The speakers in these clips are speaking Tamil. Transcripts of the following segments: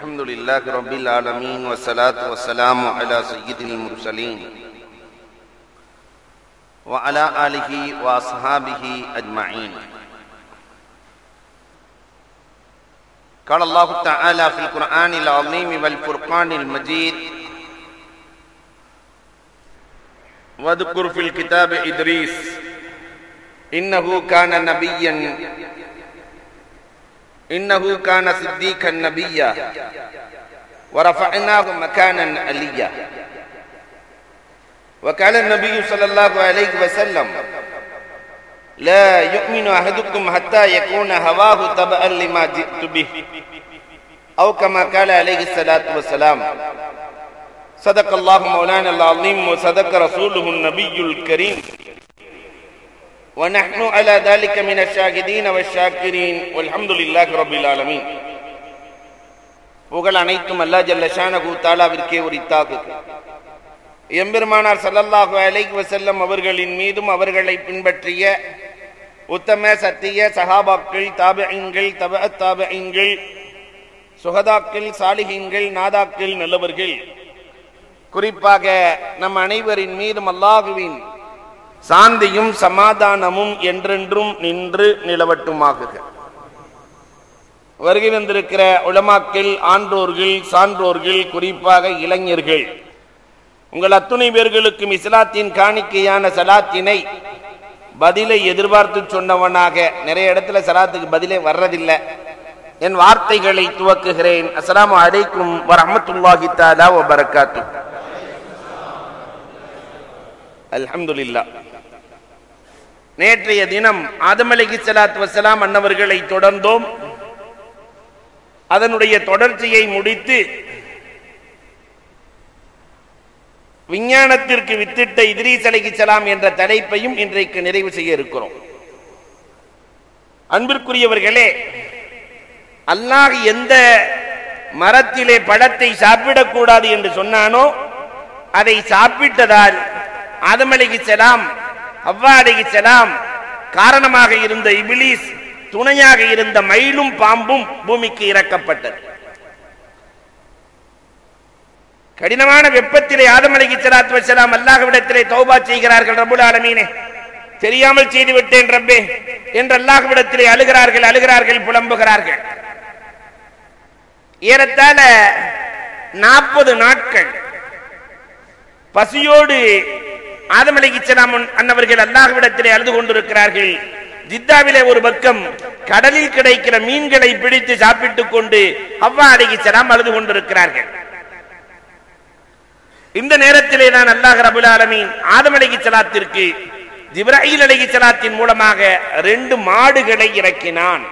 الحمد لله رب العالمين والصلاة والسلام على سيد المرسلين وعلى آله وأصحابه أجمعين قال الله تعالى في القرآن العظيم والفرقان المجيد واذكر في الكتاب إدريس إنه كان نبيا إنه كان صديقا نبيا ورفعناه مكانا عليا وقال النبي صلى الله عليه وسلم لا يؤمن أحدكم حتى يكون هواه تبعا لما جئت به أو كما قال عليه الصلاة والسلام صدق الله مولانا العظيم وصدق رسوله النبي الكريم ونحن على ذلك من الشاهدين والشاكرين والحمد لله رب العالمين புகழ் அனைத்தும் அல்லா ஜல்ல ஷானகு தாலாவிற்கே உரித்தாகு எம்பெருமானார் சல்லல்லாஹு அலைஹி வஸல்லம் அவர்களின் மீதும் அவர்களை பின்பற்றிய உத்தம சத்திய சஹாபாக்கள் தாபீன்கள் தப தாபீன்கள் சுகதாக்கள் சாலிஹீன்கள் நாதாக்கள் நல்லவர்கள் குறிப்பாக நம் அனைவரின் மீதும் அல்லாஹுவின் சாந்தியும் சமாதானமும் என்றென்றும் நின்று நிலவட்டுமாகுக வருகை வந்திருக்கிற உளமாக்கள் ஆன்றோர்கள் சான்றோர்கள் குறிப்பாக இளைஞர்கள் உங்கள் அத்துணை பேர்களுக்கும் இஸ்லாத்தின் காணிக்கையான சலாத்தினை பதிலை எதிர்பார்த்து சொன்னவனாக நிறைய இடத்துல சலாத்துக்கு பதிலே வர்றதில்லை என் வார்த்தைகளை துவக்குகிறேன் அஸ்ஸலாமு அலைக்கும் வரஹ்மத்துல்லாஹி தஆலா வ பரக்காத்து அல்ஹம்துலில்லாஹ் நேற்றைய தினம் ஆதம் அலைஹி ஸலாத்து வஸலாம் அன்னவர்களை தொடர்ந்தோம் அதனுடைய தொடர்ச்சியை முடித்து விஞ்ஞானத்திற்கு வித்திட்ட இத்ரீஸ் அலைஹிஸ்ஸலாம் என்ற தலைப்பையும் இன்றைக்கு நிறைவு செய்ய இருக்கிறோம் அன்பிற்குரியவர்களே அல்லாஹ் எந்த மரத்திலே பழத்தை சாப்பிடக்கூடாது என்று சொன்னானோ அதை சாப்பிட்டதால் ஆதம் அலைஹிஸ்ஸலாம் அவ்வா அலைஹிஸ்ஸலாம் காரணமாக இருந்த இபிலிஸ் துணையாக இருந்த மயிலும் பாம்பும் பூமிக்கு இறக்கப்பட்டது கடினமான வெப்பத்திலே ஆதம் அலைஹி ஸலாத்து வஸலாம் அல்லாஹ்விடத்திலே தௌபா செய்கிறார்கள் ரப்பல் ஆலமீனே தெரியாமல் செய்து விட்டேன் ரப்பே என்று அல்லாஹ்விடத்திலே அழுகிறார்கள் அழுகிறார்கள் புலம்புகிறார்கள் ஏறத்தாழ நாற்பது நாட்கள் பசியோடு ஆதம் அலைஹிஸ்ஸலாம் அன்னவர்கள் அல்லாஹ்விடத்திலே அழுது கொண்டிருக்கிறார்கள் ஜித்தாவிலே ஒரு பக்கம் கடலில் கிடைக்கிற மீன்களை பிடித்து சாப்பிட்டுக் கொண்டு அவ்வா அலைஹிஸ்ஸலாம் அழுது கொண்டிருக்கிறார்கள் இந்த நேரத்திலே தான் அல்லாஹ் ரபுல் ஆலமீன் ஆதம் அலைஹிஸ்ஸலாத்திற்கு ஜிப்ராஹீல் அலைஹிஸ்ஸலாத்தின் மூலமாக ரெண்டு மாடுகளை இறக்கினான்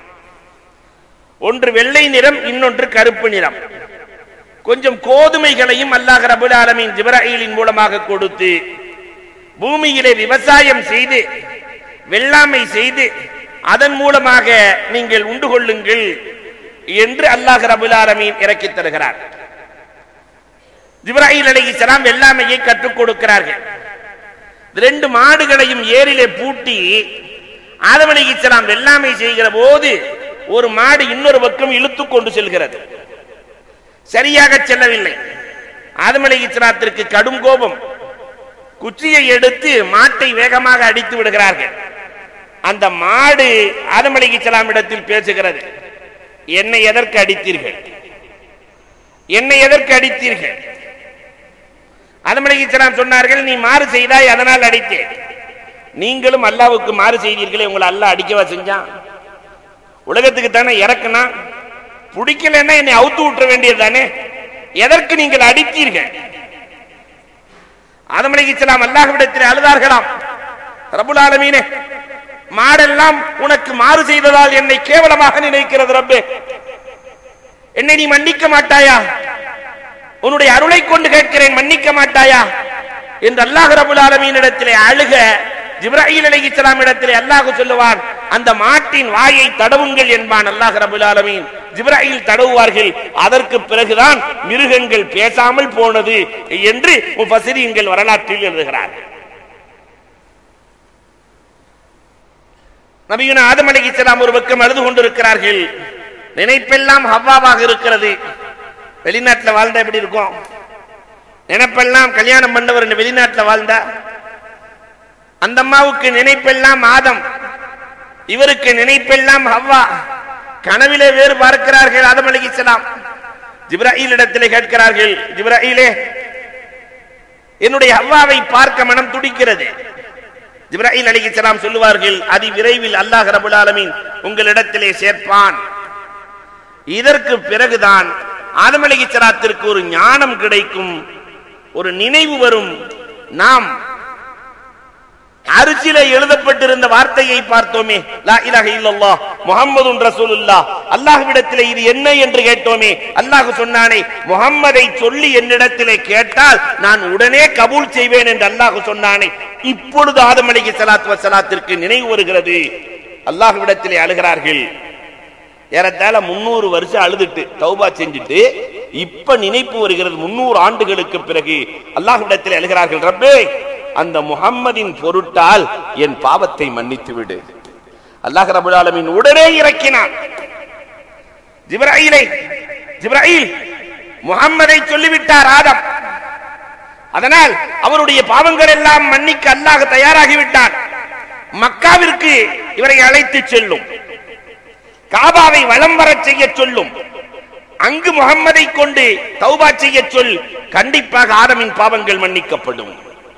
ஒன்று வெள்ளை நிறம் இன்னொன்று கருப்பு நிறம் கொஞ்சம் கோதுமைகளையும் அல்லாஹ் ரபுல் ஆலமீன் ஜிப்ராஹீலின் மூலமாக கொடுத்து பூமியிலே விவசாயம் செய்து வெள்ளாமை செய்து அதன் மூலமாக நீங்கள் உண்டு கொள்ளுங்கள் என்று அல்லாஹ் ரபுல் ஆலமீன் இறக்கி தருகிறார் ஜிப்ராஹில் அலைஹிஸ்ஸலாம் வெள்ளாமையை கற்றுக் கொடுக்கிறார்கள் ரெண்டு மாடுகளையும் ஏரிலே பூட்டி ஆதம் அலைஹிஸ்ஸலாம் வெள்ளாமை செய்கிற போது ஒரு மாடு இன்னொரு பக்கம் இழுத்து கொண்டு செல்கிறது சரியாக செல்லவில்லை ஆதம் அலைஹிஸ்ஸலாத்திற்கு கடும் கோபம் குச்சியை எடுத்து மாட்டை வேகமாக அடித்து விடுகிறார்கள் அந்த மாடு ஆதம் அலைஹிஸ்ஸலாம் இடத்தில் பேசுகிறது என்னை எதற்கு அடித்தீர்கள் என்னை எதற்கு அடித்தீர்கள் அதமலைக்கு சொன்னார்கள் நீ மாறு செய்தாய் அதனால் அடித்தேன் நீங்களும் அல்லாவுக்கு மாறு செய்தீர்களே உங்களை அல்லாஹ் அடிக்கவா செஞ்சான் உலகத்துக்கு தானே இறக்குனா பிடிக்கலன்னா என்னை அவுத்து விட்டுற வேண்டியது தானே எதற்கு நீங்கள் அடித்தீர்கள் ஆதமலைக்கு அல்லாஹ்விடத்தில் அழுதார்களாம் ரபுல் ஆலமீனே மாடெல்லாம் உனக்கு மாறு செய்ததால் என்னை கேவலமாக நினைக்கிறது ரப்பே என்னை நீ மன்னிக்க மாட்டாயா உன்னுடைய அருளை கொண்டு கேட்கிறேன் மன்னிக்க மாட்டாயா என்று அல்லாஹ் ரபுல் ஆலமீன் இடத்திலே அழுக ஜிப்ராஹில் அலைஹிஸ்ஸலாம் இடத்திலே அல்லாஹ் சொல்லுவான் அந்த மாட்டின் வாயை தடவுங்கள் என்பான் அல்லாஹ் ரபுல் ஆலமீன் ஜிப்ராஹில் தடவுவார்கள் அதற்கு பிறகுதான் மிருகங்கள் பேசாமல் போனது என்று முஃபஸிரீன்கள் வரலாற்றில் எழுதுகிறார் நபியுன ஆதம் அலைஹிஸ்ஸலாம் ஒரு பக்கம் அழுது கொண்டிருக்கிறார்கள் நினைப்பெல்லாம் ஹவ்வாவாக இருக்கிறது வெளிநாட்டுல வாழ்ந்தா எப்படி இருக்கும் நினைப்பெல்லாம் கல்யாணம் பண்ணவர் இந்த வெளிநாட்டுல வாழ்ந்தா அந்த அம்மாவுக்கு நினைப்பெல்லாம் ஆதம் இவருக்கு நினைப்பெல்லாம் ஹவ்வா கனவிலே வேறு பார்க்கிறார்கள் ஆதம் அலைஹிஸ்ஸலாம் ஜிப்ராயில் இடத்திலே கேட்கிறார்கள் ஜிப்ராயிலே என்னுடைய ஹவ்வாவை பார்க்க மனம் துடிக்கிறது ஜிப்ராயில் அலைஹிஸ்ஸலாம் சொல்லுவார்கள் அதி விரைவில் அல்லாஹ் ரபுல் ஆலமீன் உங்களிடத்திலே சேர்ப்பான் இதற்கு பிறகுதான் ஆதம் அலைஹிஸ்ஸலாத்திற்கு ஒரு ஞானம் கிடைக்கும் ஒரு நினைவு வரும் நாம் அரிசியில எழுதப்பட்டிருந்த வார்த்தையை பார்த்தோமே லா இலாஹ இல்லல்லாஹ் முஹம்மதுன் ரசூலுல்லாஹ் அல்லாஹ்விடத்திலே இது என்ன என்று கேட்டோமே அல்லாஹ் சொன்னானே முஹம்மதை சொல்லி என்னிடத்திலே கேட்டால் நான் உடனே கபூல் செய்வேன் என்று அல்லாஹ் சொன்னானே இப்பொழுது ஆதம் அலைஹி ஸலாத்து வஸலாத்திற்கு நினைவு வருகிறது அல்லாஹ்விடத்திலே அழுகிறார்கள் ஏறத்தாழ முன்னூறு வருஷம் அழுதுட்டு தௌபா செஞ்சுட்டு இப்ப நினைப்பு வருகிறது முன்னூறு ஆண்டுகளுக்கு பிறகு அல்லாஹ்விடத்தில் அழுகிறார்கள் ரப்பே அந்த முஹம்மதின் பொருட்டால் என் பாவத்தை மன்னித்து விடு அல்லாஹ் ரபுல் ஆலமீன் உடனே இறக்கினான் ஜிப்ராயிலை ஜிப்ராயில் முஹம்மதை சொல்லிவிட்டார் ஆதம் அதனால் அவருடைய பாவங்கள் எல்லாம் மன்னிக்க அல்லாஹ் தயாராகிவிட்டான் மக்காவிற்கு இவரை அழைத்து செல்லும் காபாவை வலம் வரச் செய்ய சொல்லும் அங்கு முகம்மதை கொண்டு தௌபா செய்ய சொல் கண்டிப்பாக ஆதமின் பாவங்கள் மன்னிக்கப்படும்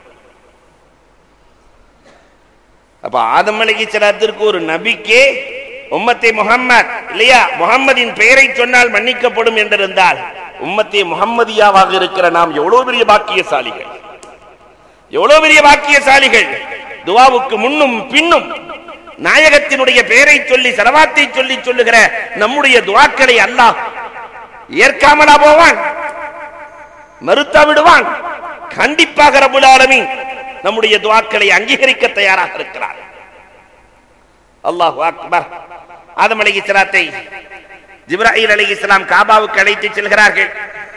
அப்ப ஆதம் அலைஹிஸ்ஸலாத்திற்கு ஒரு நபிக்கே உம்மத்தே முஹம்மத் இல்லையா முகம்மதின் பெயரை சொன்னால் மன்னிக்கப்படும் என்றிருந்தால் உம்மத்தே முகம்மதியாவாக இருக்கிற நாம் எவ்வளவு பெரிய பாக்கியசாலிகள் எவ்வளவு பெரிய பாக்கியசாலிகள் துவாவுக்கு முன்னும் பின்னும் நாயகத்தினுடைய பெயரை சொல்லி சரவாத்தை சொல்லி சொல்லுகிற நம்முடைய துவாக்களை அல்லாஹ் ஏற்காமலா போவான் மறுத்தா விடுவான் கண்டிப்பாக ரபுல் ஆலமீன் நம்முடைய துவாக்களை அங்கீகரிக்க தயாராக இருக்கிறார் அல்லாஹ் அக்பர் ஆதம் அலைஹிஸ்ஸலாத்தை ஜிப்ராயில் அலைஹிஸ்ஸலாம் காபாவுக்கு அழைத்து செல்கிறார்கள்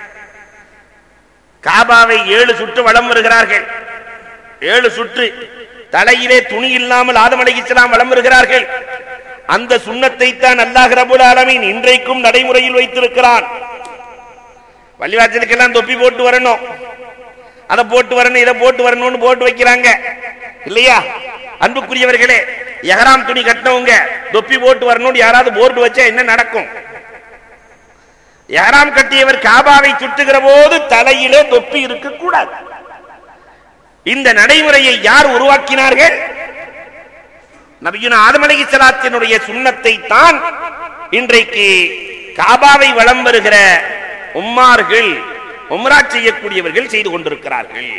காபாவை ஏழு சுற்று வலம் வருகிறார்கள் ஏழு சுற்று தலையிலே துணி இல்லாமல் ஆதம் அலைஹிஸ்ஸலாம் வலம் வருகிறார்கள் அந்த சுண்ணத்தை தான் அல்லாஹ் ரபுல் ஆலமீன் இன்றைக்கும் நடைமுறையில் வைத்திருக்கிறான் வள்ளிவாசலுக்கெல்லாம் தொப்பி போட்டு வரணும் அதை போட்டு வரணும் இதை போட்டு வரணும்னு போட்டு வைக்கிறாங்க இல்லையா அன்புக்குரியவர்களே எஹராம் துணி கட்டினவங்க தொப்பி போட்டு வரணும்னு யாராவது போர்டு வச்சா என்ன நடக்கும் எஹராம் கட்டியவர் காபாவை சுட்டுகிற போது தலையிலே தொப்பி இருக்க கூடாது இந்த நடைமுறையை யார் உருவாக்கினார்கள் நபியுன ஆதம் அலைஹிஸ்ஸலாத்தினுடைய சுண்ணத்தை தான் இன்றைக்கு காபாவை வலம் வருகிற உம்மார்கள் உம்ரா செய்யக்கூடியவர்கள் செய்து கொண்டிருக்கிறார்கள்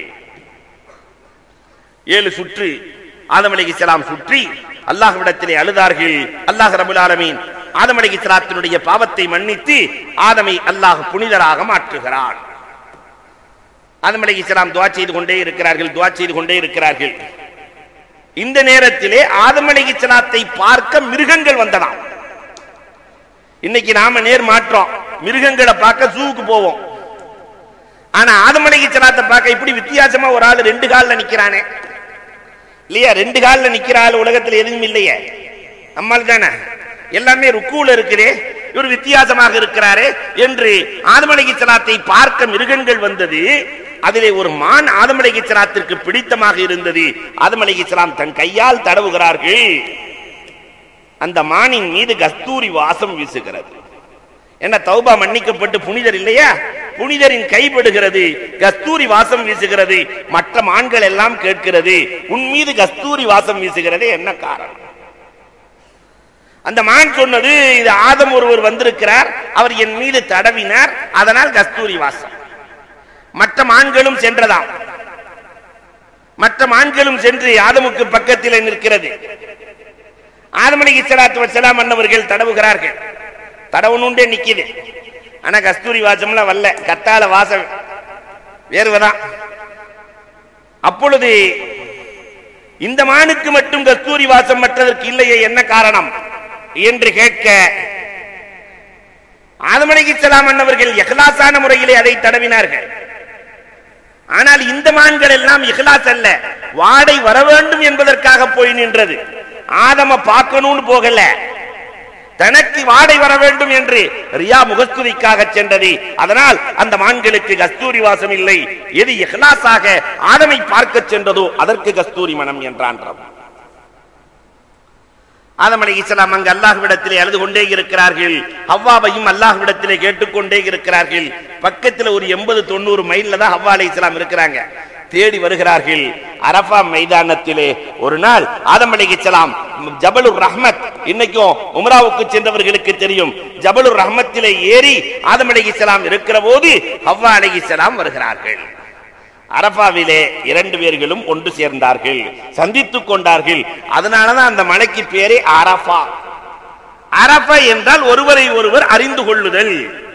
ஏழு சுற்று ஆதம் அலைஹிஸ்ஸலாம் சுற்றி அல்லாஹ்விடத்திலே அழுதார்கள் அல்லாஹ் ரபுல் ஆலமீன் ஆதம் அலைஹிஸ்ஸலாத்தினுடைய பாவத்தை மன்னித்து ஆதமை அல்லாஹ் புனிதராக மாற்றுகிறான் ஆதம் அலைஹிஸ்ஸலாம் துஆ செய்து கொண்டே இருக்கிறார்கள் துஆ செய்து கொண்டே இருக்கிறார்கள் இந்த நேரத்திலே ஆதம் அலைஹிஸ்ஸலாத்தை பார்க்க மிருகங்கள் வந்ததாம் இன்னைக்கு நாம நேர் மாற்றோம் மிருகங்களை பார்க்க ஜூவுக்கு போவோம் ஆனா ஆதம் அலைஹிஸ்ஸலாத்தை பார்க்க இப்படி வித்தியாசமா ஒரு ஆள் ரெண்டு கால்ல நிக்கிறானே இல்லையா ரெண்டு கால்ல நிக்கிற ஆள் உலகத்துல எதுவும் இல்லையே நம்மால் தானே எல்லாமே ருக்கூல இருக்குதே இவர் வித்தியாசமாக இருக்கிறாரே என்று ஆதம் அலைஹிஸ்ஸலாத்தை பார்க்க மிருகங்கள் வந்தது அதிலே ஒரு மான் ஆதம் அலைஹிஸ்ஸலாத்திற்கு பிடித்தமாக இருந்தது ஆதம் அலைஹிஸ்ஸலாம் தன் கையால் தடவுகிறார்கள் அந்த மானின் மீது கஸ்தூரி வாசம் வீசுகிறது என்ன தௌபா மன்னிக்கப்பட்டு புனிதர் இல்லையா புனிதரின் கைப்படுகிறது கஸ்தூரி வாசம் வீசுகிறது மற்ற மான்கள் எல்லாம் கேட்கிறது உன் மீது கஸ்தூரி வாசம் வீசுகிறது என்ன காரணம் அந்த மான் சொன்னது இது ஆதம் ஒருவர் வந்திருக்கிறார் அவர் என் மீது தடவினார் அதனால் கஸ்தூரி வாசம் மற்ற மான்களும் சென்றதாம் மற்ற மான்களும் சென்று ஆதமுக்கு பக்கத்தில் நிற்கிறது ஆதமணிக்கு சலாத்து வசலாம் அன்னவர்கள் தடவுகிறார்கள் தடவுனுண்டே நிக்குது ஆனா கஸ்தூரி வாசம்லாம் வரல கத்தால வாசம் வேறுவதான் அப்பொழுது இந்த மானுக்கு மட்டும் கஸ்தூரி வாசம் மற்றதற்கு இல்லையே என்ன காரணம் என்று கேட்க ஆதமணிக்கு சலாம் அன்னவர்கள் எஹ்லாசான முறையிலே அதை தடவினார்கள் ஆனால் இந்த மான்கள் எல்லாம் இஹ்லாஸ் அல்ல வாடை வர வேண்டும் என்பதற்காக போய் நின்றது ஆதம பார்க்கணும்னு போகல தனக்கு வாடை வர வேண்டும் என்று ரியா முகஸ்துதிக்காக சென்றது அதனால் அந்த மான்களுக்கு கஸ்தூரி வாசம் இல்லை எது இஹ்லாஸாக ஆதமை பார்க்க சென்றதோ அதற்கு கஸ்தூரி மனம் என்றான் ரப். ஆதம் அலை இஸ்லாம் அங்கு அல்லாஹ்விடத்திலே அழுது கொண்டே இருக்கிறார்கள் ஹவ்வாவையும் அல்லாஹ்விடத்திலே கேட்டுக்கொண்டே இருக்கிறார்கள் பக்கத்துல ஒரு எண்பது தொண்ணூறு மைல்ல தான் ஹவ்வா அலை இஸ்லாம் இருக்கிறாங்க தேடி வருகிறார்கள் அரபா மைதானத்திலே ஒரு நாள் ஆதம் அலை இஸ்லாம் ஜபலுர் ரஹ்மத் இன்னைக்கும் உம்ராவுக்கு சென்றவர்களுக்கு தெரியும் ஜபலுர் ரஹ்மத்திலே ஏறி ஆதம் அலை இஸ்லாம் இருக்கிற போது ஹவ்வா அலை இஸ்லாம் வருகிறார்கள் அரபாவிலே இரண்டு பேர்களும் ஒன்று சேர்ந்தார்கள் சந்தித்துக் கொண்டார்கள் அதனாலதான் அந்த மலைக்கு பேரே அரபா அரபா என்றால் ஒருவரை ஒருவர் அறிந்து கொள்ளுதல்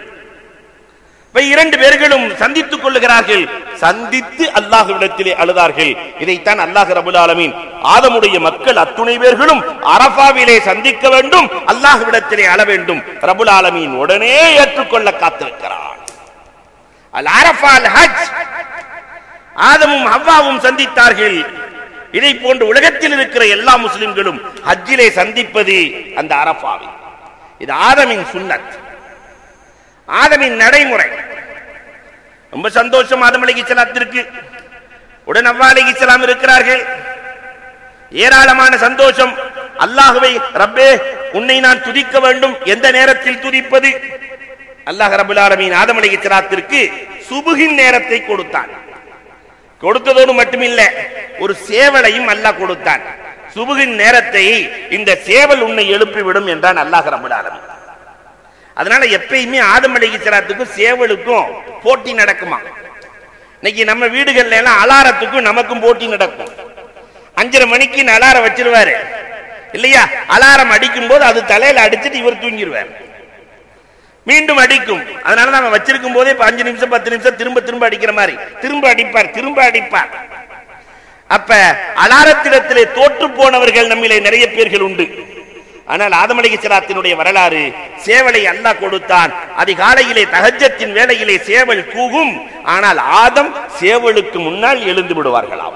இப்ப இரண்டு பேர்களும் சந்தித்துக் கொள்ளுகிறார்கள் சந்தித்து அல்லாஹ்விடத்திலே அழுதார்கள் இதைத்தான் அல்லாஹ் ரபுல் ஆலமீன் ஆதமுடைய மக்கள் அத்துணை பேர்களும் அரபாவிலே சந்திக்க வேண்டும் அல்லாஹ்விடத்திலே அழ வேண்டும் ரபுல் ஆலமீன் உடனே ஏற்றுக்கொள்ள காத்திருக்கிறார் அல் அரபா அல் ஹஜ் ஆதமும் ஹவ்வாவும் சந்தித்தார்கள் இதை போன்று உலகத்தில் இருக்கிற எல்லா முஸ்லிம்களும் ஹஜ்ஜிலே சந்திப்பது அந்த அரபாவை இது ஆதமின் சுன்னத் ஆதமின் நடைமுறை ரொம்ப சந்தோஷம் ஆதம் அலைகிச்சலாத்திற்கு உடன் அவ்வா அலைகிச்சலாம் இருக்கிறார்கள் ஏராளமான சந்தோஷம் அல்லாஹுவை ரப்பே உன்னை நான் துதிக்க வேண்டும் எந்த நேரத்தில் துதிப்பது அல்லாஹ் ரபுல் ஆலமீன் ஆதம் அலைகிச்சலாத்திற்கு சுபுகின் நேரத்தை கொடுத்தான் கொடுத்ததோடு மட்டுமில்ல ஒரு சேவலையும் அல்லாஹ் கொடுத்தான் சுபுகின் நேரத்தை இந்த சேவல் உன்னை எழுப்பிவிடும் என்றான் அல்லாஹ் ரபுல் ஆலமீன் அதனால எப்பயுமே ஆதம் அலைகிச்சலாத்துக்கும் சேவலுக்கும் போட்டி நடக்குமா இன்னைக்கு நம்ம வீடுகள்ல எல்லாம் அலாரத்துக்கும் நமக்கும் போட்டி நடக்கும் அஞ்சரை மணிக்கு அலாரம் வச்சிருவாரு இல்லையா அலாரம் அடிக்கும் போது அது தலையில அடிச்சிட்டு இவர் தூங்கிடுவார் மீண்டும் அடிக்கும் அதனால நம்ம வச்சிருக்கும் போதே இப்ப அஞ்சு நிமிஷம் பத்து நிமிஷம் திரும்ப திரும்ப அடிக்கிற மாதிரி திரும்ப அடிப்பார் திரும்ப அடிப்பார் அப்ப அலாரத்திடத்திலே தோற்று போனவர்கள் நம்மிலே நிறைய பேர்கள் உண்டு ஆனால் ஆதமலிக சிலாத்தினுடைய வரலாறு சேவலை அல்லாஹ் கொடுத்தான் அதிகாலையிலே தகஜத்தின் வேளையிலே சேவல் கூவும் ஆனால் ஆதம் சேவலுக்கு முன்னால் எழுந்து விடுவார்களாம்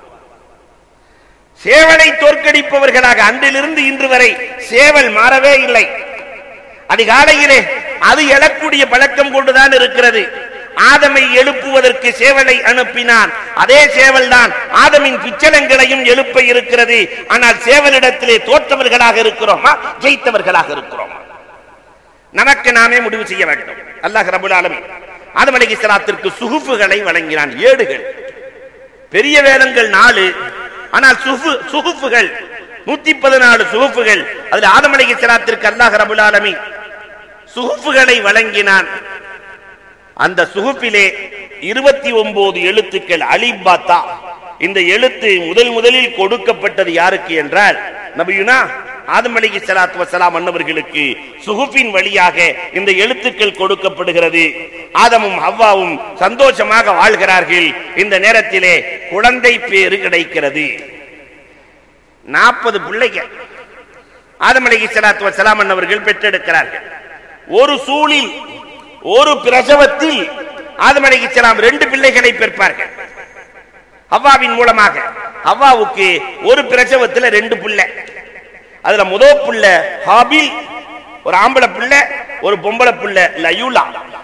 சேவலை தோற்கடிப்பவர்களாக அன்றிலிருந்து இன்று வரை சேவல் மாறவே இல்லை அதிகாலையிலே அது எழக்கூடிய பழக்கம் கொண்டுதான் இருக்கிறது ஆதமை எழுப்புவதற்கு சேவலை அனுப்பினான் அதே சேவல் தான் ஆதமின் பிச்சலங்களையும் எழுப்ப இருக்கிறது ஆனால் சேவலிடத்திலே தோற்றவர்களாக இருக்கிறோமா ஜெயித்தவர்களாக இருக்கிறோமா நமக்கு நாமே முடிவு செய்ய வேண்டும் அல்லாஹ் ரபுல் ஆலமீன் ஆதம் அலைஹிஸ்ஸலாத்திற்கு சுகுஃபுகளை வழங்கினான் ஏடுகள் பெரிய வேதங்கள் நாலு ஆனால் சுஃபு சுகுஃபுகள் நூத்தி பதினாலு சுகுஃபுகள் அதுல ஆதம் அலைஹிஸ்ஸலாத்திற்கு அல்லாஹ் ரபுல் ஆலமீன் சுகுஃபுகளை வழங்கினான் அந்த சுகுப்பிலே இருபத்தி ஒன்பது எழுத்துக்கள் அலிபாத்தா இந்த எழுத்து முதல் முதலில் கொடுக்கப்பட்டது யாருக்கு என்றால் நபியுனா ஆதம் அலிகி சலாத்து வசலாம் அன்னவர்களுக்கு சுகுப்பின் வழியாக இந்த எழுத்துக்கள் கொடுக்கப்படுகிறது ஆதமும் ஹவ்வாவும் சந்தோஷமாக வாழ்கிறார்கள் இந்த நேரத்திலே குழந்தை பேரு கிடைக்கிறது நாற்பது பிள்ளைகள் ஆதம் அலிகி சலாத்து வசலாம் அன்னவர்கள் பெற்றெடுக்கிறார்கள் ஒரு சூழில் ஒரு பிரசவத்தில் ஆதம் அலைஹிஸ்ஸலாம் ரெண்டு பிள்ளைகளை பெற்பார்கள் ஹவ்வாவின் மூலமாக ஹவ்வாவுக்கு ஒரு பிரசவத்தில் ரெண்டு பிள்ளை அதுல முதல் பிள்ளை ஹாபில் ஒரு ஆம்பளை பிள்ளை ஒரு பொம்பளை பிள்ளை லயூலா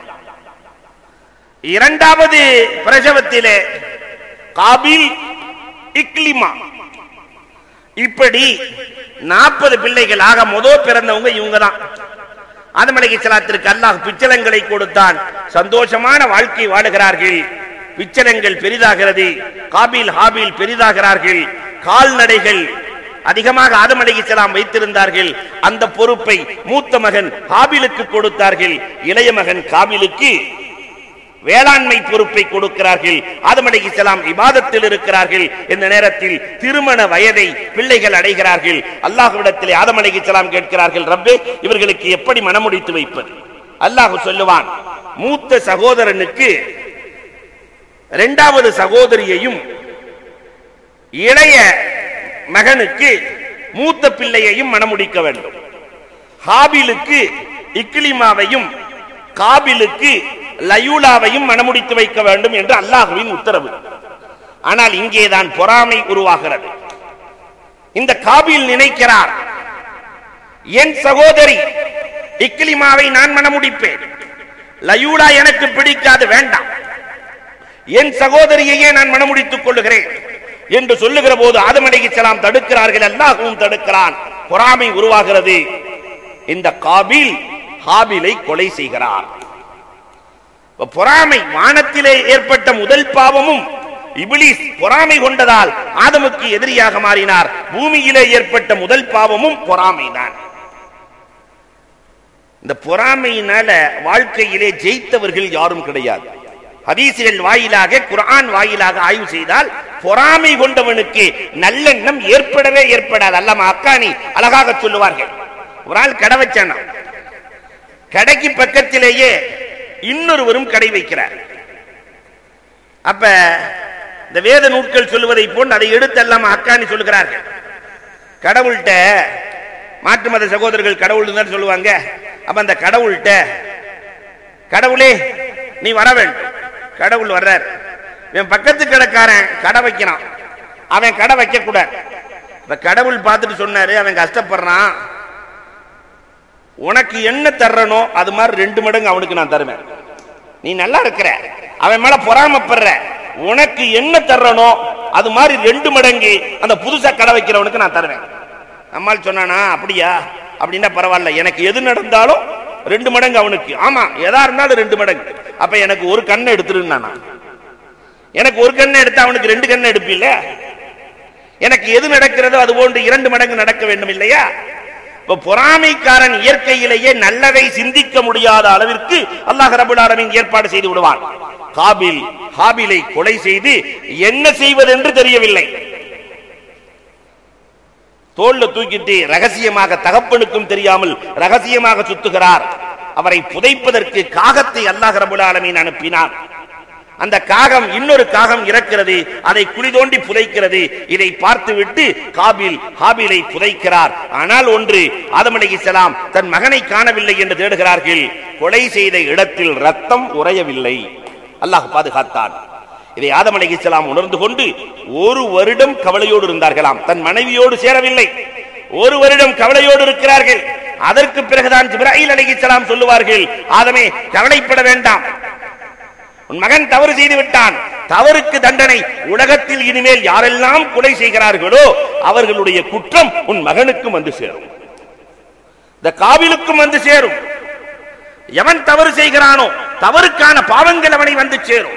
இரண்டாவது பிரசவத்திலே காபில் இக்லிமா இப்படி நாற்பது பிள்ளைகள் ஆக முதல் பிறந்தவங்க இவங்க தான் ஆதம் அலைஹிஸ்ஸலாத்திற்கு அல்லாஹ் பிச்சலங்களை கொடுத்தான் சந்தோஷமான வாழ்க்கை வாழுகிறார்கள் பிச்சலங்கள் பெரிதாகிறது காபில் ஹாபில் பெரிதாகிறார்கள் கால்நடைகள் அதிகமாக ஆதம் அலைஹிஸ்ஸலாம் வைத்திருந்தார்கள் அந்த பொறுப்பை மூத்த மகன் ஹாபிலுக்கு கொடுத்தார்கள் இளைய மகன் காபிலுக்கு வேளாண்மை பொறுப்பை கொடுக்கிறார்கள் ஆதம் அலைஹிஸ்ஸலாம் இபாதத்தில் இருக்கிறார்கள் இந்த நேரத்தில் திருமண வயதை பிள்ளைகள் அடைகிறார்கள் அல்லாஹ்விடத்திலே ஆதம் அலைஹிஸ்ஸலாம் கேட்கிறார்கள் ரப்பே இவர்களுக்கு எப்படி மனமுடித்து வைப்பது அல்லாஹ் சொல்லுவான் மூத்த சகோதரனுக்கு இரண்டாவது சகோதரியையும் இளைய மகனுக்கு மூத்த பிள்ளையையும் மணமுடிக்க வேண்டும் ஹாபிலுக்கு இக்லிமாவையும் காபிலுக்கு லயூலாவையும் மணமுடித்து வைக்க வேண்டும் என்று அல்லாஹுவின் உத்தரவு ஆனால் இங்கேதான் பொறாமை உருவாகிறது இந்த காபில் நினைக்கிறார் என் சகோதரி இக்லிமாவை நான் மணமுடிப்பேன் லயூலா எனக்கு பிடிக்காது வேண்டாம் என் சகோதரியையே நான் மணமுடித்துக் கொள்ளுகிறேன் என்று சொல்லுகிற போது ஆதம் அலைஹிஸ்ஸலாம் தடுக்கிறார்கள் அல்லாஹ்வும் தடுக்கிறான் பொறாமை உருவாகிறது இந்த காபில் ஹாபிலை கொலை செய்கிறார் இப்ப பொறாமை வானத்திலே ஏற்பட்ட முதல் பாவமும் இபிலிஸ் பொறாமை கொண்டதால் ஆதமுக்கு எதிரியாக மாறினார் பூமியிலே ஏற்பட்ட முதல் பாவமும் பொறாமைதான் இந்த பொறாமையினால வாழ்க்கையிலே ஜெயித்தவர்கள் யாரும் கிடையாது ஹதீசுகள் வாயிலாக குர்ஆன் வாயிலாக ஆய்வு செய்தால் பொறாமை கொண்டவனுக்கு நல்லெண்ணம் ஏற்படவே ஏற்படாது அல்லமா அக்கானி அழகாக சொல்லுவார்கள் ஒரு ஆள் கடை வச்சானா கடைக்கு பக்கத்திலேயே இன்னொருவரும் கடை வைக்கிறார் அப்ப இந்த வேத நூட்கள் சொல்லுவதை போன்று அதை எடுத்து எல்லாம் அக்கானி சொல்லுகிறார்கள் கடவுள்கிட்ட மாற்று மத சகோதரர்கள் கடவுள் தான் சொல்லுவாங்க அப்ப அந்த கடவுள்கிட்ட கடவுளே நீ வர வேண்டும் கடவுள் வர்றார் இவன் பக்கத்து கடைக்காரன் கடை வைக்கிறான் அவன் கடை வைக்க கூடாது இப்ப கடவுள் பார்த்துட்டு சொன்னாரு அவன் கஷ்டப்படுறான் உனக்கு என்ன தர்றனோ அது மாதிரி ரெண்டு மடங்கு அவனுக்கு நான் தருவேன் நீ நல்லா இருக்கிற அவன் மேல பொறாமப்படுற உனக்கு என்ன தர்றனோ அது மாதிரி ரெண்டு மடங்கு அந்த புதுசா கடை வைக்கிறவனுக்கு நான் தருவேன் அம்மாள் சொன்னானா அப்படியா அப்படின்னா பரவாயில்ல எனக்கு எது நடந்தாலும் ரெண்டு மடங்கு அவனுக்கு ஆமா எதா இருந்தாலும் ரெண்டு மடங்கு அப்ப எனக்கு ஒரு கண்ணை எடுத்துருன்னா எனக்கு ஒரு கண்ணை எடுத்து அவனுக்கு ரெண்டு கண்ணை எடுப்பில்ல எனக்கு எது நடக்கிறதோ அது போன்று இரண்டு மடங்கு நடக்க வேண்டும் இல்லையா இப்ப பொறாமைக்காரன் இயற்கையிலேயே நல்லதை சிந்திக்க முடியாத அளவிற்கு அல்லாஹ் ரபுல் ஆலமீன் ஏற்பாடு செய்து விடுவான் காபில் ஹாபிலை கொலை செய்து என்ன செய்வதென்று தெரியவில்லை தோல்ல தூக்கிட்டு ரகசியமாக தகப்பனுக்கும் தெரியாமல் ரகசியமாக சுத்துகிறார் அவரை புதைப்பதற்கு காகத்தை அல்லாஹ் ரபுல் ஆலமீன் அனுப்பினார் அந்த காகம் இன்னொரு காகம் இறக்கிறது அதை குழி தோண்டி புதைக்கிறது இதை பார்த்துவிட்டு காபில் ஹாபிலை புதைக்கிறார் ஆனால் ஒன்று ஆதம் அலைஹிஸ்ஸலாம் தன் மகனை காணவில்லை என்று தேடுகிறார்கள் கொலை செய்த இடத்தில் ரத்தம் உறையவில்லை அல்லாஹ் பாதுகாத்தான் இதை ஆதம் அலைஹிஸ்ஸலாம் உணர்ந்து கொண்டு ஒரு வருடம் கவலையோடு இருந்தார்களாம் தன் மனைவியோடு சேரவில்லை ஒரு வருடம் கவலையோடு இருக்கிறார்கள் அதற்கு பிறகுதான் ஜிப்ராஹில் அலைஹிஸ்ஸலாம் சொல்லுவார்கள் ஆதமே கவலைப்பட வேண்டாம் உன் மகன் தவறு செய்து விட்டான் தவறுக்கு தண்டனை உலகத்தில் இனிமேல் யாரெல்லாம் கொலை செய்கிறார்களோ அவர்களுடைய குற்றம் உன் மகனுக்கும் வந்து சேரும் இந்த காவிலுக்கும் வந்து சேரும் எவன் தவறு செய்கிறானோ தவறுக்கான பாவங்கள் அவனை வந்து சேரும்